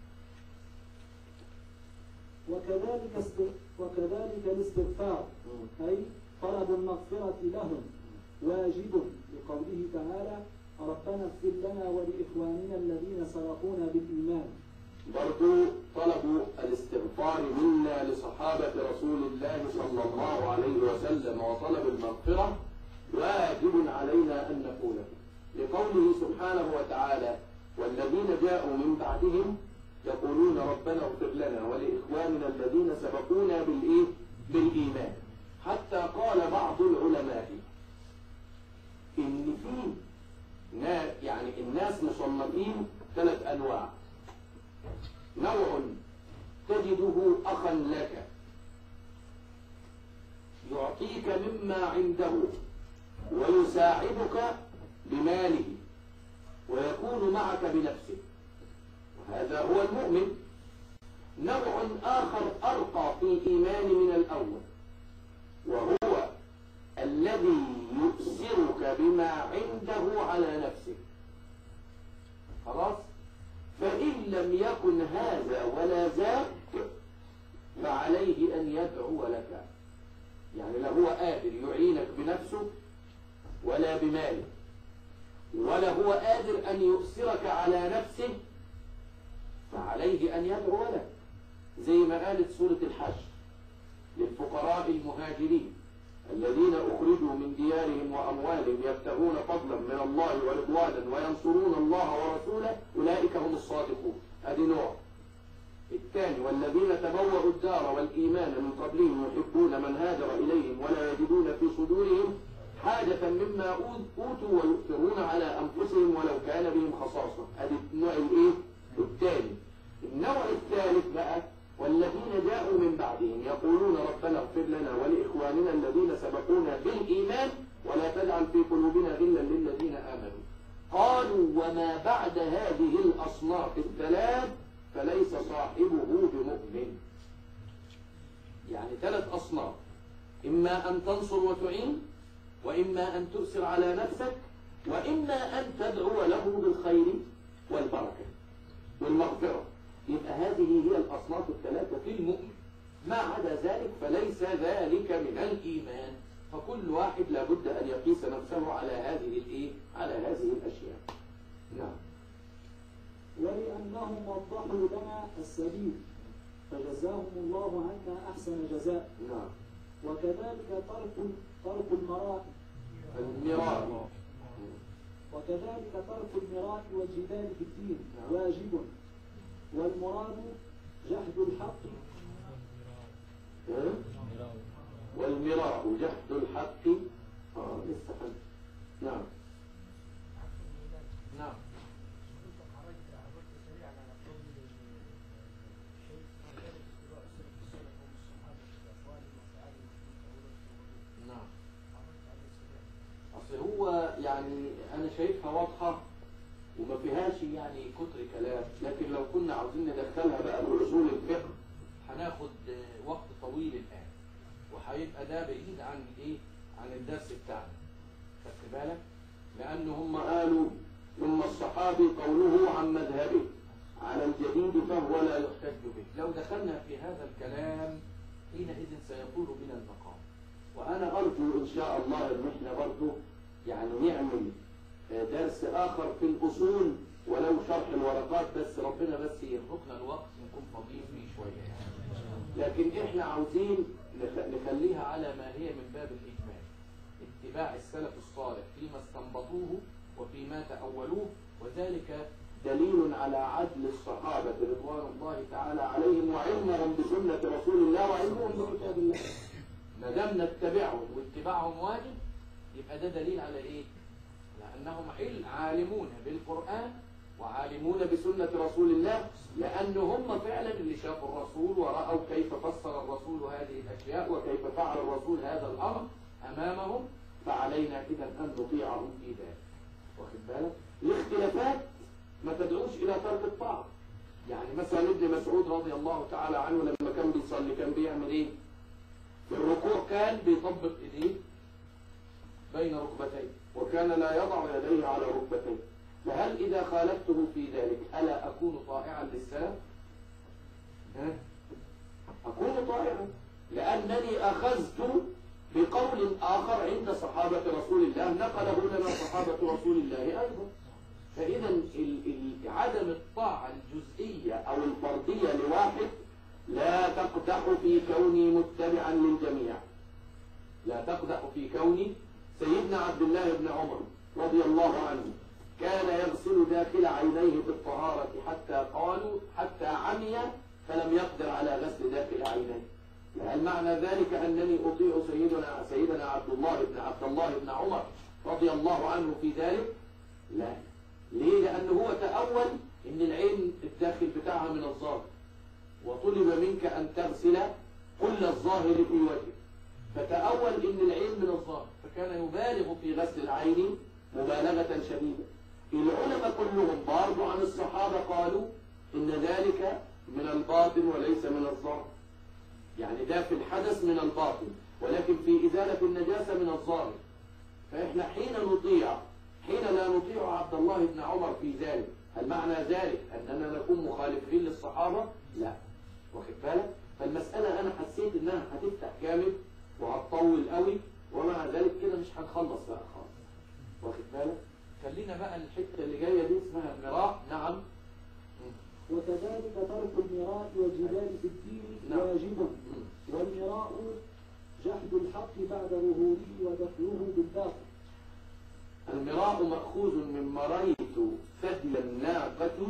وكذلك است- وكذلك الاستغفار أي طلب المغفرة لهم واجب لقوله تعالى ربنا اغفر لنا ولإخواننا الذين سبقونا بالإيمان برضو طلبوا الاستغفار منا لصحابة رسول الله صلى الله عليه وسلم وطلب المغفرة واجب علينا أن نقوله لقوله سبحانه وتعالى والذين جاءوا من بعدهم يقولون ربنا اغفر لنا ولإخواننا الذين سبقونا بالإيه؟ بالإيمان حتى قال بعض العلماء إن في نا- يعني الناس مصنفين ثلاث أنواع نوع تجده أخا لك يعطيك مما عنده ويساعدك بماله ويكون معك بنفسه وهذا هو المؤمن نوع آخر أرقى في الإيمان من الأول وهو الذي يؤثرك بما عنده على نفسه خلاص فإن لم يكن هذا ولا ذاك فعليه أن يدعو لك يعني لا هو قادر يعينك بنفسه ولا بماله ولا هو قادر أن يؤثرك على نفسه فعليه أن يدعو لك زي ما قالت سورة الحشر للفقراء المهاجرين الذين أخرجوا من ديارهم وأموالهم يبتغون فضلا من الله ورضوانا وينصرون الله ورسوله أولئك هم الصادقون هذه نوع الثاني والذين تبوأوا الدار والإيمان من قبلهم يحبون من هاجر إليهم ولا يجدون في صدورهم حاجة مما أوتوا ويؤثرون على أنفسهم ولو كان بهم خصاصة هذه النوع الإيه؟ الثاني النوع الثالث بقى والذين جاءوا من بعدهم يقولون ربنا اغفر لنا ولإخواننا الذين سبقونا بالإيمان ولا تجعل في قلوبنا غلا للذين آمنوا قالوا وما بعد هذه الأصناف الثلاث فليس صاحبه بمؤمن يعني ثلاث أصناف إما أن تنصر وتعين وإما أن تؤثر على نفسك وإما أن تدعو له بالخير والبركة والمغفرة يبقى هذه هي الأصناف الثلاثة في المؤمن ما عدا ذلك فليس ذلك من الإيمان فكل واحد لابد أن يقيس نفسه على هذه الإيه؟ على هذه الأشياء نعم ولأنهم وضحوا لنا السبيل فجزاهم الله عنا أحسن جزاء نعم وكذلك ترك ترك المراء المراء وكذلك ترك المراء والجدال في الدين نعم. واجب والمراد جحد الحق ها؟ والمراء جحد الحق آه لسه حد. نعم نعم نعم اصل هو يعني انا شايفها واضحه وما فيهاش يعني كتر كلام لكن لو كنا عاوزين ندخلها بقى في اصول الفقه هناخد آه، وقت طويل الان وهيبقى ده بعيد عن ايه عن الدرس بتاعنا خدت بالك لان هم قالوا ثم الصحابي قوله عن مذهبه على الجديد فهو لا يحتج به لو دخلنا في هذا الكلام حينئذ سيطول بنا المقام وانا ارجو ان شاء الله ان احنا برضو يعني نعمل آه، درس اخر في الاصول ولو شرح الورقات بس ربنا بس يرزقنا الوقت نكون فاضيين فيه شويه يعني لكن احنا عاوزين نخ- نخليها على ما هي من باب الاجمال اتباع السلف الصالح فيما استنبطوه وفيما تأولوه وذلك دليل على عدل الصحابة رضوان الله تعالى عليهم وعلمهم بسنة رسول الله وعلمهم بكتاب الله ما دام نتبعهم واتباعهم واجب يبقى ده دليل على ايه؟ على انهم عل- عالمون بالقرآن وعالمون القائمون بسنة رسول الله لأن هم فعلا اللي شافوا الرسول ورأوا كيف فسر الرسول هذه الأشياء وكيف فعل الرسول هذا الأمر أمامهم فعلينا إذا أن نطيعهم في ذلك واخد بالك الاختلافات ما تدعوش إلى ترك الطاعة يعني مثلا ابن مسعود رضي الله تعالى عنه لما كان بيصلي كان بيعمل ايه في الركوع كان بيطبق ايديه بين ركبتيه وكان لا يضع يديه على ركبتيه فهل إذا خالفته في ذلك ألا أكون طائعا للسلف؟ ها؟ أكون طائعا لأنني أخذت بقول آخر عند صحابة رسول الله نقله لنا صحابة رسول الله أيضا فإذا ال- ال- عدم الطاعة الجزئية أو الفردية لواحد لا تقدح في كوني متبعا للجميع لا تقدح في كوني سيدنا عبد الله بن عمر رضي الله عنه كان يغسل داخل عينيه في الطهارة حتى قالوا حتى عمي فلم يقدر على غسل داخل عينيه هل معنى ذلك أنني أطيع سيدنا سيدنا عبد الله بن عبد الله بن عمر رضي الله عنه في ذلك؟ لا ليه؟ لأنه هو تأول إن العين الداخل بتاعها من الظاهر وطلب منك أن تغسل كل الظاهر في وجهك فتأول إن العين من الظاهر فكان يبالغ في غسل العين مبالغة شديدة العلماء كلهم برضو عن الصحابة قالوا إن ذلك من الباطن وليس من الظاهر يعني ده في الحدث من الباطن ولكن في إزالة النجاسة من الظاهر فإحنا حين نطيع حين لا نطيع عبد الله بن عمر في ذلك هل معنى ذلك أننا نكون مخالفين للصحابة؟ لا واخد بالك؟ فالمسألة أنا حسيت إنها هتفتح جامد وهتطول قوي ومع ذلك كده مش هنخلص بقى خالص واخد بالك؟ خلينا بقى الحتة اللي جاية دي اسمها المراء نعم وكذلك ترك المراء والجدال في الدين نعم. واجب والمراء جحد الحق بعد ظهوره ودفعه بالباطل المراء مأخوذ من مريت ثدي الناقة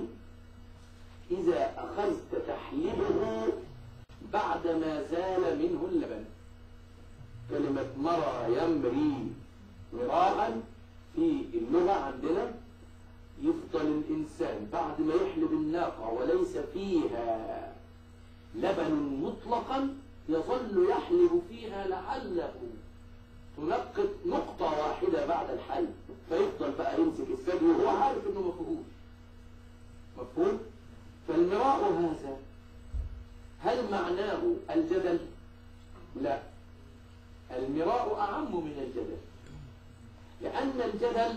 إذا أخذت تحليبه بعدما زال منه اللبن كلمة مرى يمري مراء في اللغة عندنا يفضل الإنسان بعد ما يحلب الناقة وليس فيها لبن مطلقا يظل يحلب فيها لعله تنقط نقطة واحدة بعد الحلب فيفضل بقى يمسك الثدي وهو عارف انه ما فيهوش مفهوم؟ فالمراء هذا هل معناه الجدل؟ لا المراء أعم من الجدل لأن الجدل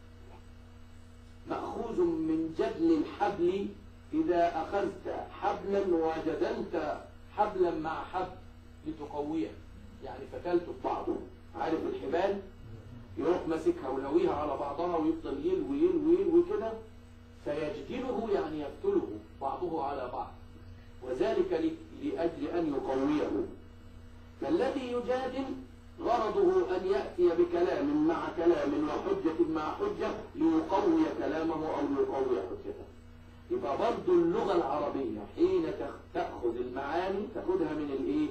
مأخوذ من جدل الحبل إذا أخذت حبلا وجدلت حبلا مع حبل لتقويه يعني فتلته في بعضه عارف الحبال يروح ماسكها ولويها على بعضها ويفضل يلوي يلوي يلوي كده فيجدله يعني يفتله بعضه على بعض وذلك ل- لأجل أن يقويه فالذي يجادل غرضه أن يأتي بكلام مع كلام وحجة مع حجة ليقوي كلامه أو ليقوي حجته يبقى برضه اللغة العربية حين تخ- تأخذ المعاني تأخذها من الإيه؟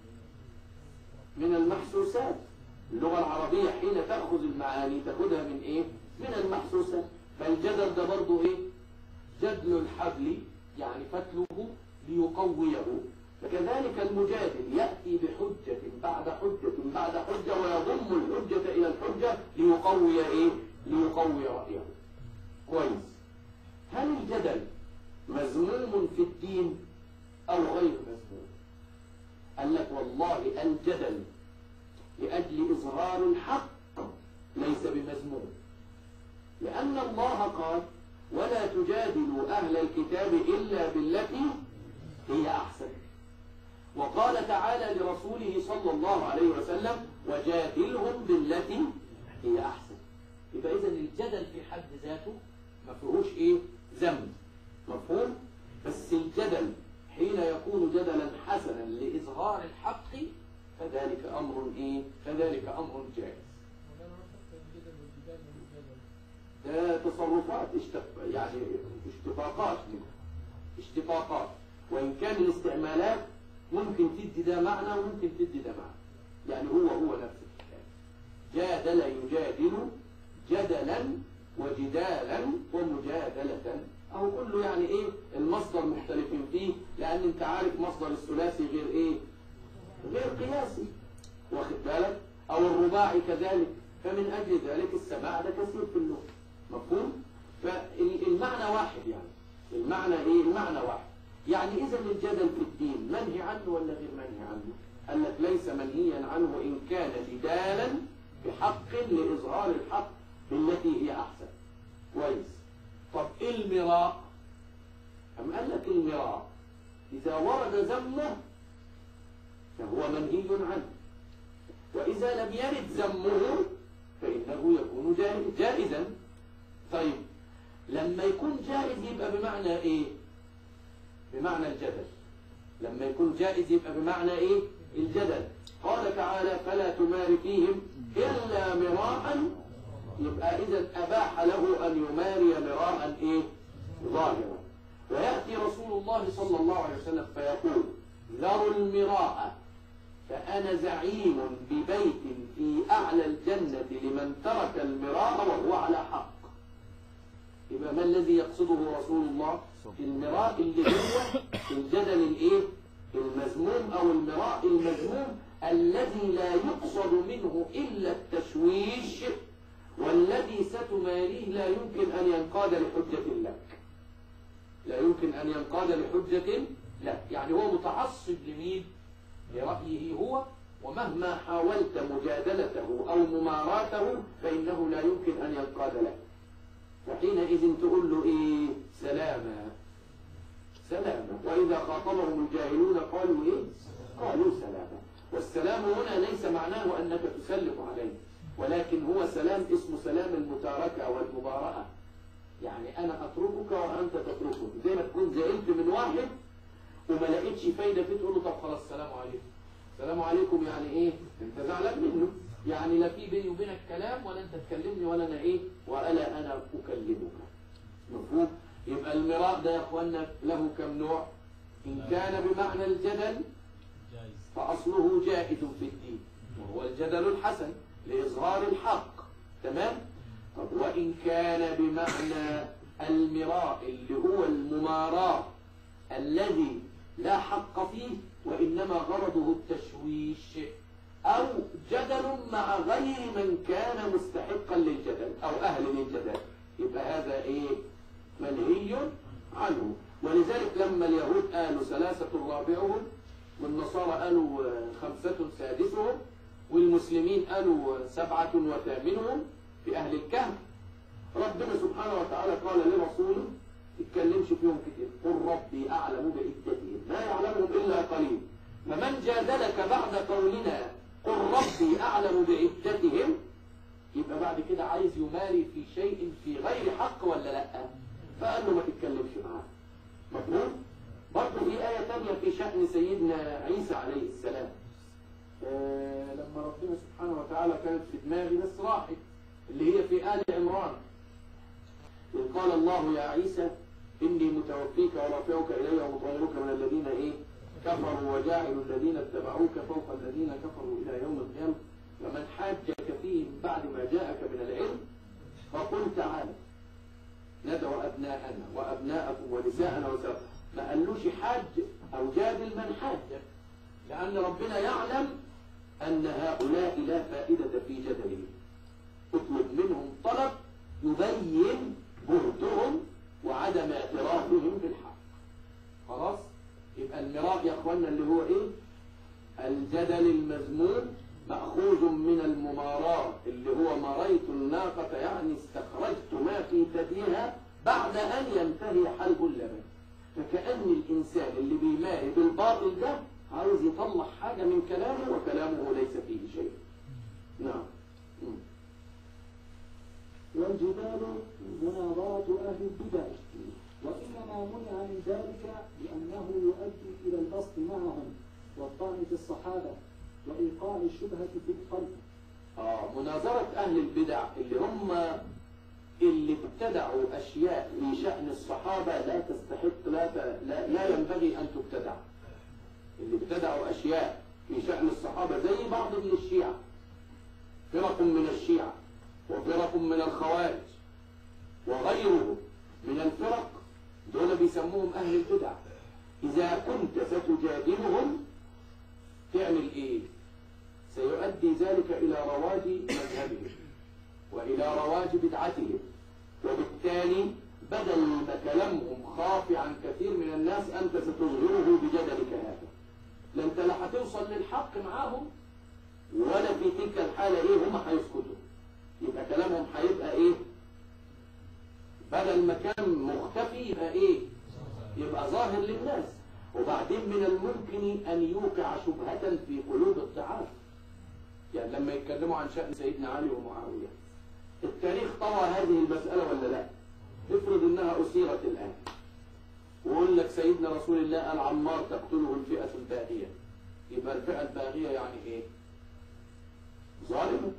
من المحسوسات اللغة العربية حين تأخذ المعاني تأخذها من إيه؟ من المحسوسات فالجدل ده برضه إيه؟ جدل الحبل يعني فتله ليقويه فكذلك المجادل يأتي بحجة بعد حجة بعد حجة ويضم الحجة إلى الحجة ليقوي إيه؟ ليقوي رأيه كويس هل الجدل مذموم في الدين أو غير مذموم قال لك والله الجدل لأجل إظهار الحق ليس بمذموم لأن الله قال ولا تجادلوا أهل الكتاب إلا بالتي هي أحسن وقال تعالى لرسوله صلى الله عليه وسلم وجادلهم بالتي هي أحسن يبقى إذا الجدل في حد ذاته ما فيهوش إيه ذنب مفهوم بس الجدل حين يكون جدلا حسنا لإظهار الحق فذلك أمر إيه فذلك أمر جائز ولا نفرق بين الجدل والجدال والجدل ده تصرفات اشتق... يعني اشتقاقات منه اشتقاقات وإن كان الاستعمالات ممكن تدي ده معنى وممكن تدي ده معنى يعني هو هو نفس الحكاية جادل يجادل جدلا وجدالا ومجادلة أو كله يعني إيه المصدر مختلفين فيه لأن أنت عارف مصدر الثلاثي غير إيه غير قياسي واخد بالك أو الرباعي كذلك فمن أجل ذلك السماع ده كثير في اللغة مفهوم فالمعنى واحد يعني المعنى إيه المعنى واحد يعني إذا الجدل في الدين منهي عنه ولا غير منهي عنه قال لك ليس منهيا عنه إن كان جدالا بحق لإظهار الحق بالتي هي أحسن كويس طب إيه المراء أم قال لك المراء إذا ورد ذمه فهو منهي عنه وإذا لم يرد ذمه فإنه يكون جائز- جائزا طيب لما يكون جائز يبقى بمعنى إيه بمعنى الجدل لما يكون جائز يبقى بمعنى إيه الجدل قال تعالى فلا تمار فيهم إلا مراء يبقى إذا أباح له أن يماري مراء إيه ظاهرا ويأتي رسول الله صلى الله عليه وسلم فيقول ذروا المراء فأنا زعيم ببيت في أعلى الجنة لمن ترك المراء وهو على حق يبقى ما الذي يقصده رسول الله في المراء اللي هو الجدل الايه المذموم او المراء المذموم الذي لا يقصد منه الا التشويش والذي ستماريه لا يمكن ان ينقاد لحجة لك لا يمكن ان ينقاد لحجة لك يعني هو متعصب لمين لرأيه هو ومهما حاولت مجادلته او مماراته فانه لا يمكن ان ينقاد لك وحينئذ تقول له ايه سلاما سلاما واذا خاطبهم الجاهلون قالوا ايه قالوا سلاما والسلام هنا ليس معناه انك تسلم عليه ولكن هو سلام اسمه سلام المتاركه والمباراه يعني انا اتركك وانت تتركني زي ما تكون زعلت من واحد وما لقيتش فايده فيه تقول له طب خلاص السلام عليكم السلام عليكم يعني ايه انت زعلان منه يعني لا في بيني وبينك كلام ولا انت تكلمني ولا انا ايه ولا انا اكلمك مفهوم يبقى المراء ده يا اخوانا له كم نوع ان كان بمعنى الجدل جائز فاصله جائز في الدين وهو الجدل الحسن لاظهار الحق تمام طب وان كان بمعنى المراء اللي هو المماراة الذي لا حق فيه وانما غرضه التشويش أو جدل مع غير من كان مستحقا للجدل أو أهل للجدل يبقى هذا إيه منهي عنه ولذلك لما اليهود قالوا ثلاثة رابعهم والنصارى قالوا آه، خمسة سادسهم والمسلمين قالوا آه، سبعة وثامنهم في أهل الكهف ربنا سبحانه وتعالى قال لرسوله اتكلمش فيهم كتير قل ربي أعلم بعدتهم ما يعلمهم إلا قليل فمن جادلك بعد قولنا قل ربي أعلم بعدتهم يبقى بعد كده عايز يماري في شيء في غير حق ولا لا فقال له ما تتكلمش معاه مفهوم برضه في آية تانية في شأن سيدنا عيسى عليه السلام آه لما ربنا سبحانه وتعالى كانت في دماغي بس راحت اللي هي في آل عمران إذ قال الله يا عيسى إني متوفيك ورافعك إلي ومطهرك من الذين إيه كفروا وجاعل الذين اتبعوك فوق الذين كفروا إلى يوم القيامة فمن حاجك فيه من بعد ما جاءك من العلم فقل تعالى ندعو أبناءنا وأبناءكم ونساءنا وساء ما قالوش حاج أو جادل من حاجك لأن ربنا يعلم أن هؤلاء لا فائدة في جدلهم اطلب منهم طلب يبين بهتهم وعدم اعترافهم بالحق خلاص يبقى المراء يا اخوانا اللي هو ايه الجدل المذموم مأخوذ من المماراة اللي هو مريت الناقة يعني استخرجت ما في ثديها بعد أن ينتهي حلب اللبن فكأن الإنسان اللي بيماري بالباطل ده عاوز يطلع حاجة من كلامه وكلامه ليس فيه شيء نعم مم. والجدال مناظرة أهل البدع وإنما منع من ذلك لأنه يؤدي إلى البسط معهم والطعن في الصحابة وإيقاع الشبهة في القلب آه مناظرة أهل البدع اللي هم اللي ابتدعوا أشياء في شأن الصحابة لا تستحق لا, ت- لا, لا ينبغي أن تبتدع اللي ابتدعوا أشياء في شأن الصحابة زي بعض من الشيعة فرق من الشيعة وفرق من الخوارج وغيره من الفرق بيسموهم أهل البدع إذا كنت ستجادلهم تعمل إيه سيؤدي ذلك إلى رواج مذهبهم وإلى رواج بدعتهم وبالتالي بدل ما كلامهم خافي عن كثير من الناس أنت ستظهره بجدلك هذا لا أنت لا هتوصل للحق معاهم ولا في تلك الحالة إيه هم هيسكتوا يبقى كلامهم هيبقى إيه بدل ما كان مختفي يبقى إيه يبقى ظاهر للناس وبعدين من الممكن أن يوقع شبهة في قلوب الضعاف يعني لما يتكلموا عن شأن سيدنا علي ومعاوية التاريخ طوى هذه المسألة ولا لا افرض انها أثيرت الآن ويقول لك سيدنا رسول الله قال عمار تقتله الفئة الباغية يبقى الفئة الباغية يعني ايه ظالمة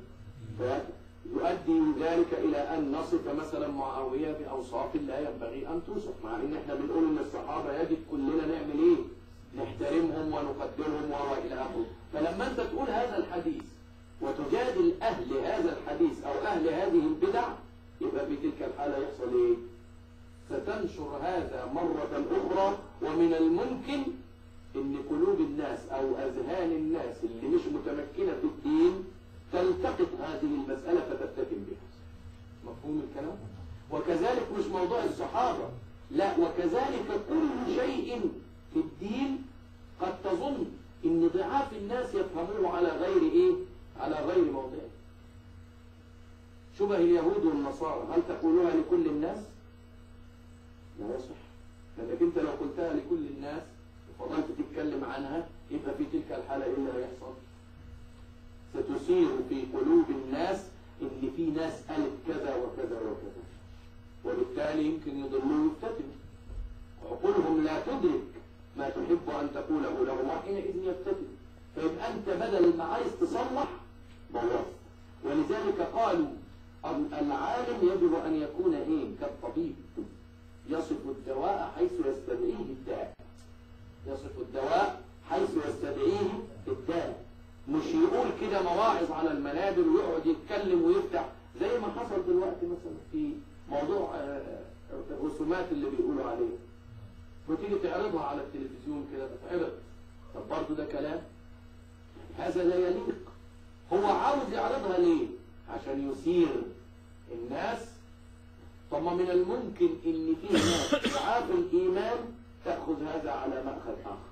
فيؤدي ذلك إلى أن نصف مثلا معاوية بأوصاف لا ينبغي أن توصف مع إن احنا بنقول إن الصحابة يجب كلنا نعمل إيه نحترمهم ونقدرهم وإلى آخره فلما أنت تقول هذا الحديث وتجادل أهل هذا الحديث أو أهل هذه البدع يبقى في تلك الحالة يحصل إيه ستنشر هذا مرة أخرى ومن الممكن ان قلوب الناس او اذهان الناس اللي مش متمكنة في الدين تلتقط هذه المسألة فتتكم بها مفهوم الكلام وكذلك مش موضوع الصحابة لا وكذلك كل شيء في الدين قد تظن ان ضعاف الناس يفهموه على غير ايه على غير موضعه شبه اليهود والنصارى هل تقولها لكل الناس لا يصح لانك انت لو قلتها لكل الناس وفضلت تتكلم عنها يبقى في تلك الحالة ايه اللي هيحصل ستثير في قلوب الناس ان في ناس قالت كذا وكذا وكذا وبالتالي يمكن يضلوا ويفتتنوا عقولهم لا تدرك ما تحب ان تقوله لهم وحينئذ يفتتن فيبقى انت بدل ما عايز تصلح بوظت ولذلك قالوا العالم يجب ان يكون ايه كالطبيب يصف الدواء حيث يستدعيه الداء يصف الدواء حيث يستدعيه الداء مش يقول كده مواعظ على المنابر ويقعد يتكلم ويفتح زي ما حصل دلوقتي مثلا في موضوع الرسومات اللي بيقولوا عليها وتيجي تعرضها على التلفزيون كده تتعرض طب برضه ده كلام هذا لا يليق هو عاوز يعرضها ليه عشان يثير الناس طب ما من الممكن ان في ناس ضعاف الايمان تاخذ هذا على ماخذ اخر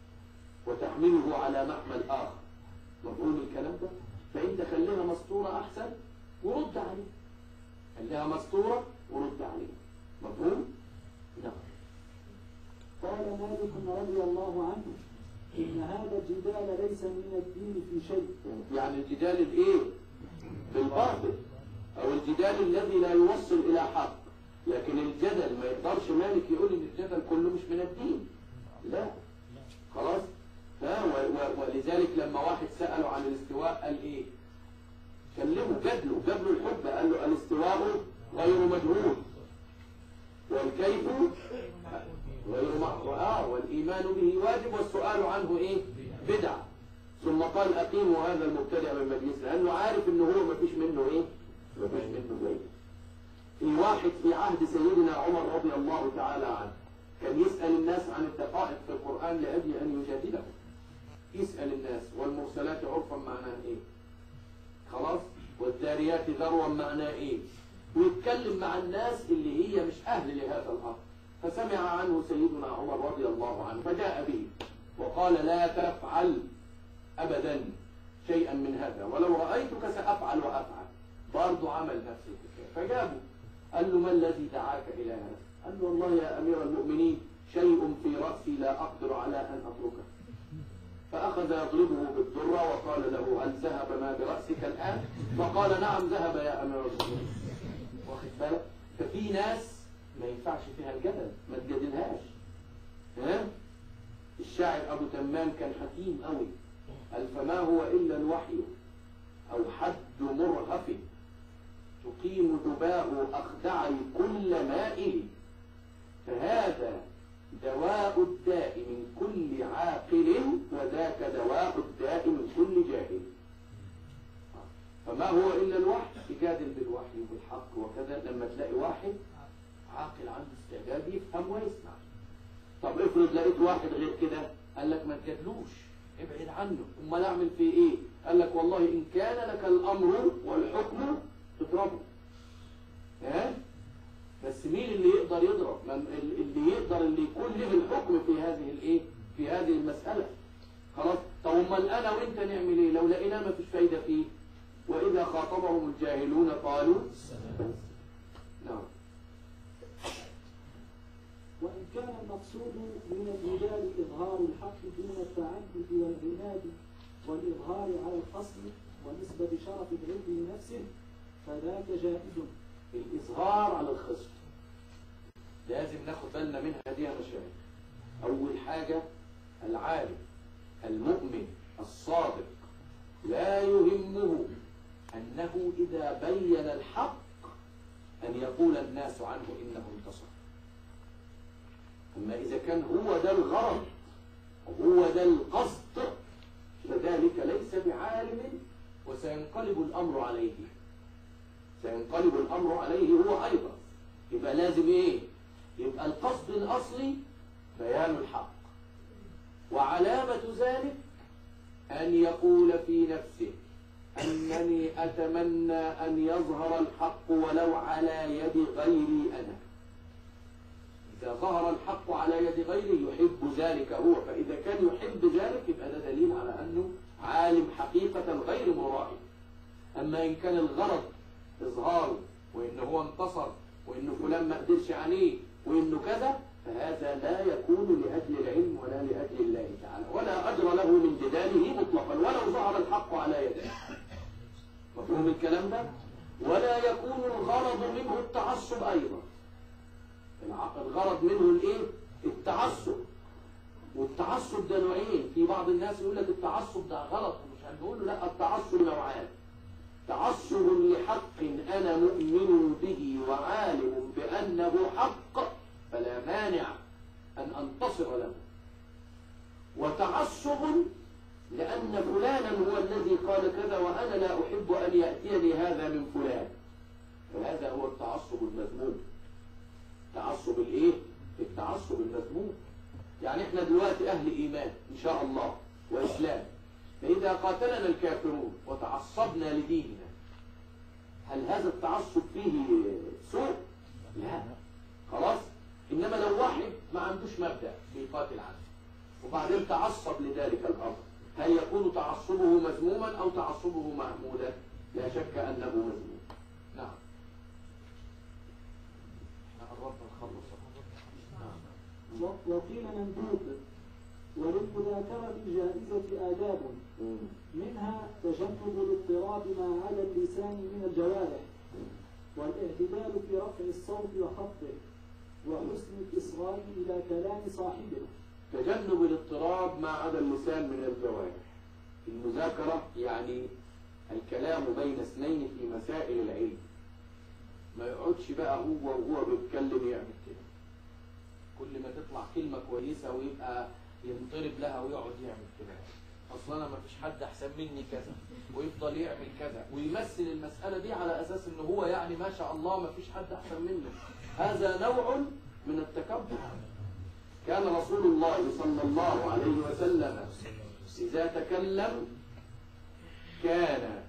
وتحمله على محمل اخر مفهوم الكلام ده فانت خليها مسطوره احسن ورد عليه خليها مسطوره ورد عليه مفهوم نعم قال مالك رضي الله عنه إن هذا الجدال ليس من الدين في شيء يعني الجدال الايه بالباطل او الجدال الذي لا يوصل الى حق لكن الجدل ما يقدرش مالك يقول ان الجدل كله مش من الدين لا خلاص ها و- و- ولذلك لما واحد سأله عن الاستواء قال ايه كلمه جدله جدله الحب قال له الاستواء غير مجهول والكيف غير معقول اه والايمان به واجب والسؤال عنه ايه بدعه ثم قال اقيموا هذا المبتدع من مجلس لانه عارف ان هو ما فيش منه ايه ما فيش منه زي في واحد في عهد سيدنا عمر رضي الله تعالى عنه كان يسأل الناس عن الدقائق في القرآن لأجل أن يجادلهم يسأل الناس والمرسلات عرفا معناه ايه خلاص والذاريات ذروا معناه ايه ويتكلم مع الناس اللي هي مش أهل لهذا الأمر فسمع عنه سيدنا عمر رضي الله عنه فجاء به وقال لا تفعل أبدا شيئا من هذا ولو رأيتك سأفعل وأفعل برضه عمل نفس الحكاية فجابه قال له ما الذي دعاك إلى هذا قال له والله يا أمير المؤمنين شيء في رأسي لا أقدر على أن أتركه فأخذ يضربه بالذرة وقال له هل ذهب ما برأسك الآن فقال نعم ذهب يا أمير المؤمنين واخد بالك ففي ناس ما ينفعش فيها الجدل ما تجادلهاش ها الشاعر أبو تمام كان حكيم قوي قال فما هو إلا الوحي أو حد مرهف تقيم دباء أخدعي كل مائل فهذا دواء الداء من كل عاقل وذاك دواء الداء من كل جاهل فما هو إلا الوحي تجادل بالوحي وبالحق وكذا لما تلاقي واحد عاقل عنده استعداد يفهم ويسمع طب افرض لقيت واحد غير كده قال لك ما تجادلوش ابعد عنه امال اعمل فيه ايه قال لك والله ان كان لك الامر والحكم تضربه ها بس مين اللي يقدر يضرب من اللي يقدر اللي يكون له الحكم في هذه الايه في هذه المساله خلاص طب امال انا وانت نعمل ايه لو لقينا ما فيش فايده فيه واذا خاطبهم الجاهلون قالوا نعم وإن كان المقصود من الرجال إظهار الحق دون التعدد والعناد والإظهار على الخصم ونسبة شرف العلم لنفسه فذاك جائز الإظهار على الخصم لازم ناخد بالنا منها دي يا مشايخ أول حاجة العالم المؤمن الصادق لا يهمه أنه إذا بين الحق أن يقول الناس عنه إنه انتصر أما إذا كان هو ده الغرض وهو ده القصد فذلك ليس بعالم وسينقلب الأمر عليه سينقلب الأمر عليه هو أيضا يبقى لازم إيه يبقى القصد الأصلي بيان الحق وعلامة ذلك أن يقول في نفسه أنني أتمنى أن يظهر الحق ولو على يد غيري أنا إذا ظهر الحق على يد غيره يحب ذلك هو فإذا كان يحب ذلك يبقى ده دليل على أنه عالم حقيقة غير مرائي أما إن كان الغرض إظهاره وإنه هو انتصر وإنه فلان ما قدرش عليه وإنه كذا فهذا لا يكون لأجل العلم ولا لأجل الله تعالى ولا أجر له من جداله مطلقا ولو ظهر الحق على يده مفهوم الكلام ده ولا يكون الغرض منه التعصب أيضا الغرض منه الايه التعصب والتعصب ده نوعين في بعض الناس يقول لك التعصب ده غلط مش هنقول له لا التعصب نوعان تعصب لحق انا مؤمن به وعالم بانه حق فلا مانع ان انتصر له وتعصب لان فلانا هو الذي قال كذا وانا لا احب ان ياتيني هذا من فلان فهذا هو التعصب المذموم تعصب الايه التعصب المذموم يعني احنا دلوقتي اهل ايمان ان شاء الله واسلام فاذا قاتلنا الكافرون وتعصبنا لديننا هل هذا التعصب فيه سوء لا خلاص انما لو واحد ما عندوش مبدا بيقاتل عنه وبعدين تعصب لذلك الامر هل يكون تعصبه مذموما او تعصبه محمودا لا شك انه مذموم نعم قربنا نخلص و- وقيل مندوب وللمذاكرة الجائزة آداب منها تجنب الاضطراب ما على اللسان من الجوارح والاعتدال في رفع الصوت وخفضه وحسن الإصغاء إلى كلام صاحبه تجنب الاضطراب ما عدا اللسان من الجوارح المذاكرة يعني الكلام بين اثنين في مسائل العلم ما يقعدش بقى هو وهو بيتكلم يعمل كده كل ما تطلع كلمة كويسة ويبقى ينطرب لها ويقعد يعمل كده اصل انا ما فيش حد احسن مني كذا ويفضل يعمل كذا ويمثل المسألة دي على اساس ان هو يعني ما شاء الله ما فيش حد احسن منه هذا نوع من التكبر كان رسول الله صلى الله عليه وسلم إذا تكلم كان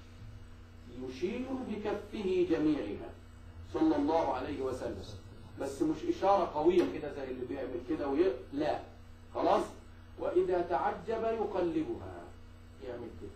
يشير بكفه جميعها صلى الله عليه وسلم بس مش إشارة قوية كده زي اللي بيعمل كده وي... لا خلاص وإذا تعجب يقلبها يعمل كده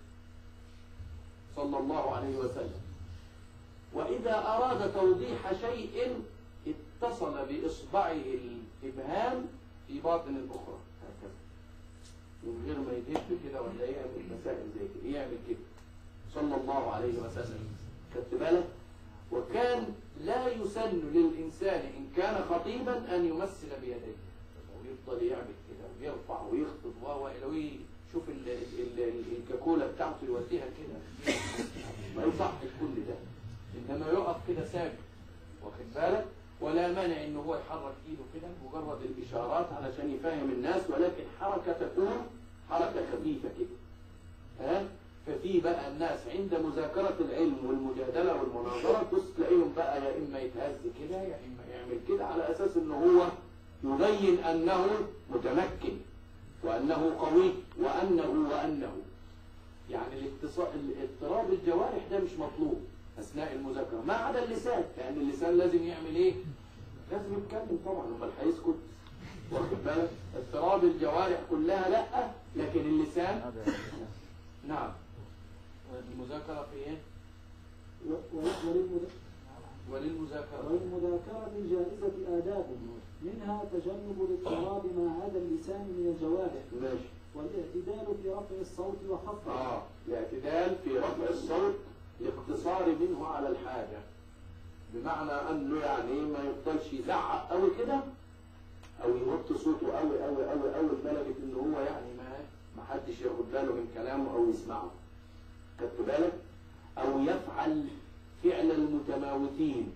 صلى الله عليه وسلم وإذا أراد توضيح شيء اتصل بإصبعه الإبهام في باطن الأخرى هكذا من غير ما يدب كده ولا يعمل مسائل زي كده يعمل كده صلى الله عليه وسلم خدت بالك وكان لا يسن للإنسان إن كان خطيبا أن يمثل بيديه ويفضل يعمل كده ويرفع ويخطب وهو لو شوف ال- ال- ال- الكاكولا بتاعته يوديها كده ما يصح كل ده إنما يقف كده ثابت واخد بالك ولا مانع ان هو يحرك ايده كده مجرد الاشارات علشان يفهم الناس ولكن حركه تكون حركه خفيفه كده ها ففي بقى الناس عند مذاكره العلم والمجادله والمناظره بص تلاقيهم بقى يا اما يتهز كده يا اما يعمل كده على اساس ان هو يبين أنه متمكن وأنه قوي وأنه وأنه يعني الاتصال اضطراب الجوارح ده مش مطلوب أثناء المذاكرة ما عدا اللسان لأن اللسان لازم يعمل إيه؟ لازم يتكلم طبعا أمال هيسكت واخد بالك اضطراب الجوارح كلها لا لكن اللسان نعم المذاكرة في إيه؟ و- و- وللمذا- وللمذاكرة وللمذاكرة الجائزة آداب منها تجنب الاضطراب ما عدا اللسان من الجوارح ماشي والاعتدال في رفع الصوت وخفضه اه الاعتدال في رفع الصوت الاقتصار منه على الحاجة بمعنى انه يعني ما يفضلش يزعق قوي كده او يوطي صوته قوي قوي قوي قوي لدرجة ان هو يعني ما ما حدش ياخد باله من كلامه او يسمعه خدت بالك او يفعل فعل المتماوتين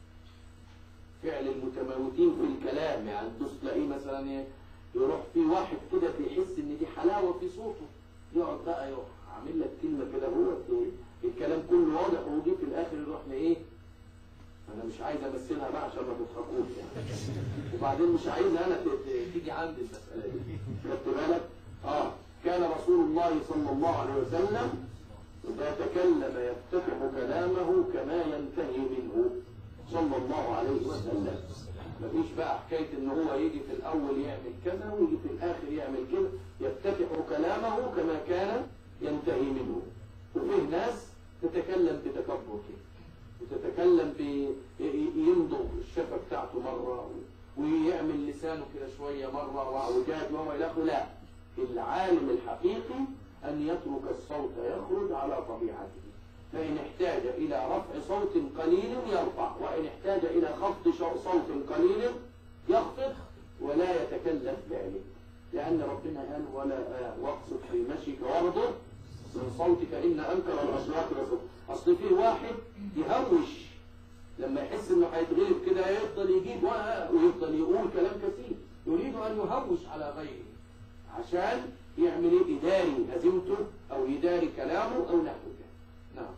فعل المتماوتين في الكلام يعني تبص تلاقيه مثلا ايه يروح في واحد كده بيحس ان دي حلاوه في صوته يقعد بقى يروح عامل لك كلمه كده هو الكلام كله واضح ويجي في الاخر يروح لايه؟ انا مش عايز امثلها بقى عشان ما تضحكوش يعني وبعدين مش عايز انا ت- ت- تيجي عندي المساله دي خدت بالك؟ اه كان رسول الله صلى الله عليه وسلم إذا تكلم يفتتح كلامه كما ينتهي منه صلى الله عليه وسلم مفيش بقى حكاية ان هو يجي في الاول يعمل كذا ويجي في الاخر يعمل كده يفتتح كلامه كما كان ينتهي منه وفيه ناس تتكلم بتكبر كده وتتكلم ب ي- يمضغ الشفة بتاعته مرة ويعمل لسانه كده شوية مرة وعوجاج وهو إلى آخره لا العالم الحقيقي أن يترك الصوت يخرج على طبيعته فإن احتاج إلى رفع صوت قليل يرفع وإن احتاج إلى خفض شو- صوت قليل يخفض ولا يتكلف ذلك لأن ربنا قال ولا آه، واقصد في مشيك واغضب من صوتك إن أنكر الأصوات لصوت أصل في واحد يهوش لما يحس إنه هيتغلب كده يفضل يجيب و- ويفضل يقول كلام كثير يريد أن يهوش على غيره عشان يعمل إيه يداري هزيمته أو يداري كلامه أو نحو ذلك نعم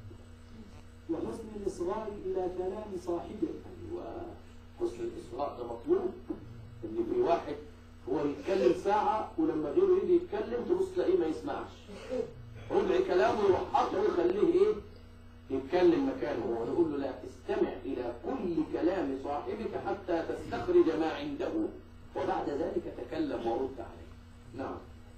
وحسن الإصغاء إلى كلام صاحبه ايوه حسن الاصغاء ده مطلوب ان في واحد هو يتكلم ساعة ولما غيره يجي يتكلم تبص تلاقيه ما يسمعش ربع كلامه يروح قاطعه ويخليه ايه يتكلم مكانه هو نقول له لا استمع الى كل كلام صاحبك حتى تستخرج ما عنده وبعد ذلك تكلم ورد عليه نعم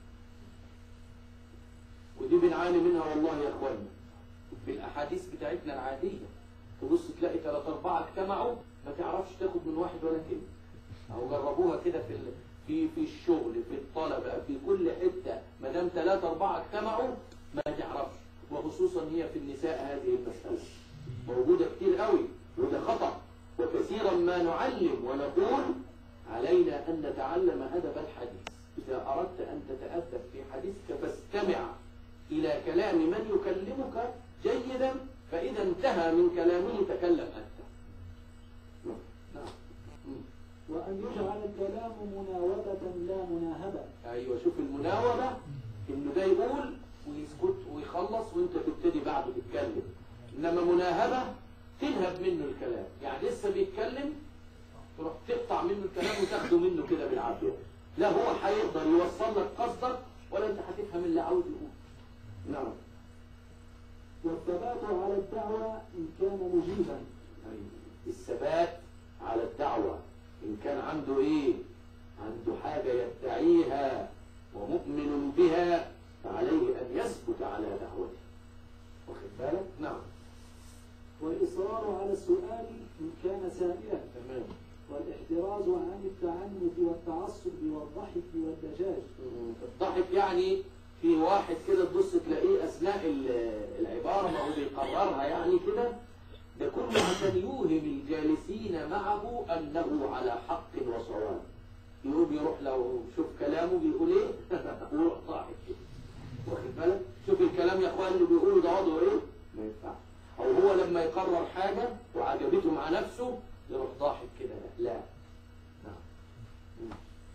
ودي بنعاني منها والله يا اخوانا في الاحاديث بتاعتنا العاديه تبص تلاقي ثلاثة أربعة اجتمعوا ما تعرفش تاخد من واحد ولا كلمة أو جربوها كده في ال- في في الشغل في الطلبة في كل حتة ما دام ثلاثة أربعة اجتمعوا ما تعرفش وخصوصا هي في النساء هذه المسألة موجودة كتير قوي وده خطأ وكثيرا ما نعلم ونقول علينا أن نتعلم أدب الحديث إذا أردت أن تتأدب في حديثك فاستمع إلى كلام من يكلمك جيدا فإذا انتهى من كلامه تكلم أنت نعم مم. وأن يجعل الكلام مناوبة لا مناهبة أيوة شوف المناوبة إنه ده يقول ويسكت ويخلص وأنت تبتدي بعده تتكلم إنما مناهبة تنهب منه الكلام يعني لسه بيتكلم تروح تقطع منه الكلام وتاخده منه كده بالعافية لا هو هيقدر يوصل لك قصدك ولا أنت هتفهم اللي عاوز يقول نعم والثبات على الدعوة إن كان مجيبا أيوة. الثبات على الدعوة إن كان عنده إيه عنده حاجة يدعيها ومؤمن بها فعليه أن يثبت على دعوته واخد بالك؟ نعم والإصرار على السؤال إن كان سائلا تمام والاحتراز عن التعنت والتعصب والضحك والدجاج الضحك يعني في واحد كده تبص تلاقيه أثناء ال- العبارة ما هو بيقررها يعني كده ده كله عشان يوهم الجالسين معه أنه على حق وصواب يقوم يروح لو شوف كلامه بيقول ايه ويروح ضاحك كده واخد بالك شوف الكلام يا اخوان اللي بيقوله ده وضعه ايه ما ينفعش او هو لما يقرر حاجة وعجبته مع نفسه يروح ضاحك كده لا لا نعم مم.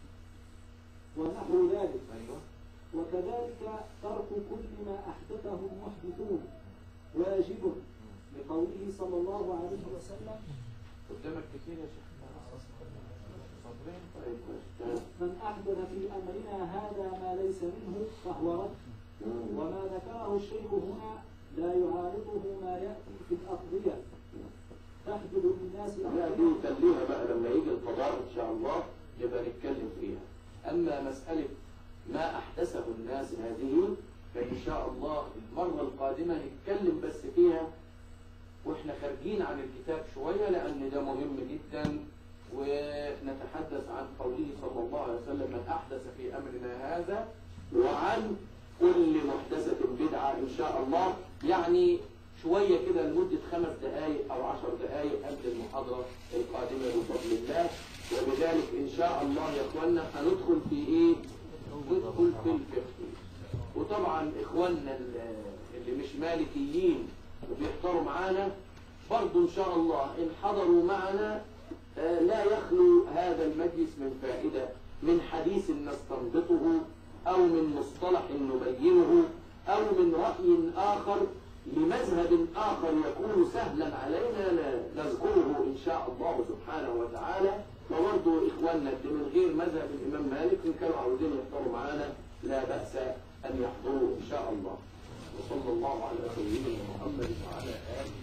ونحو ذلك ايوه وكذلك ترك كل ما أحدثه المحدثون واجب لقوله صلى الله عليه وسلم قدامك كتير يا شيخ صابرين طيب ماشي. من أحدث في أمرنا هذا ما ليس منه فهو رد مم. وما ذكره الشيخ هنا لا يعارضه ما يأتي في الأقضية تحدث للناس لا دي خليها بقى لما يجي القضاء ان شاء الله يبقى نتكلم فيها اما مسألة ما احدثه الناس هذه فان شاء الله المرة القادمة نتكلم بس فيها واحنا خارجين عن الكتاب شوية لان ده مهم جدا ونتحدث عن قوله صلى الله عليه وسلم من احدث في امرنا هذا وعن كل محدثة بدعة ان شاء الله يعني شوية كده لمدة خمس دقائق أو عشر دقائق قبل المحاضرة القادمة بفضل الله وبذلك إن شاء الله يا إخواننا هندخل في إيه؟ ندخل في الفقه وطبعا إخواننا ال- اللي مش مالكيين وبيحضروا معانا برضو إن شاء الله إن حضروا معنا آه، لا يخلو هذا المجلس من فائدة من حديث نستنبطه أو من مصطلح نبينه أو من رأي آخر لمذهب آخر يكون سهلا علينا ن- نذكره إن شاء الله سبحانه وتعالى وبرضه إخواننا اللي من غير مذهب الإمام مالك إن كانوا عاوزين يحضروا معانا لا بأس أن يحضروا إن شاء الله وصلى الله على سيدنا محمد وعلى آله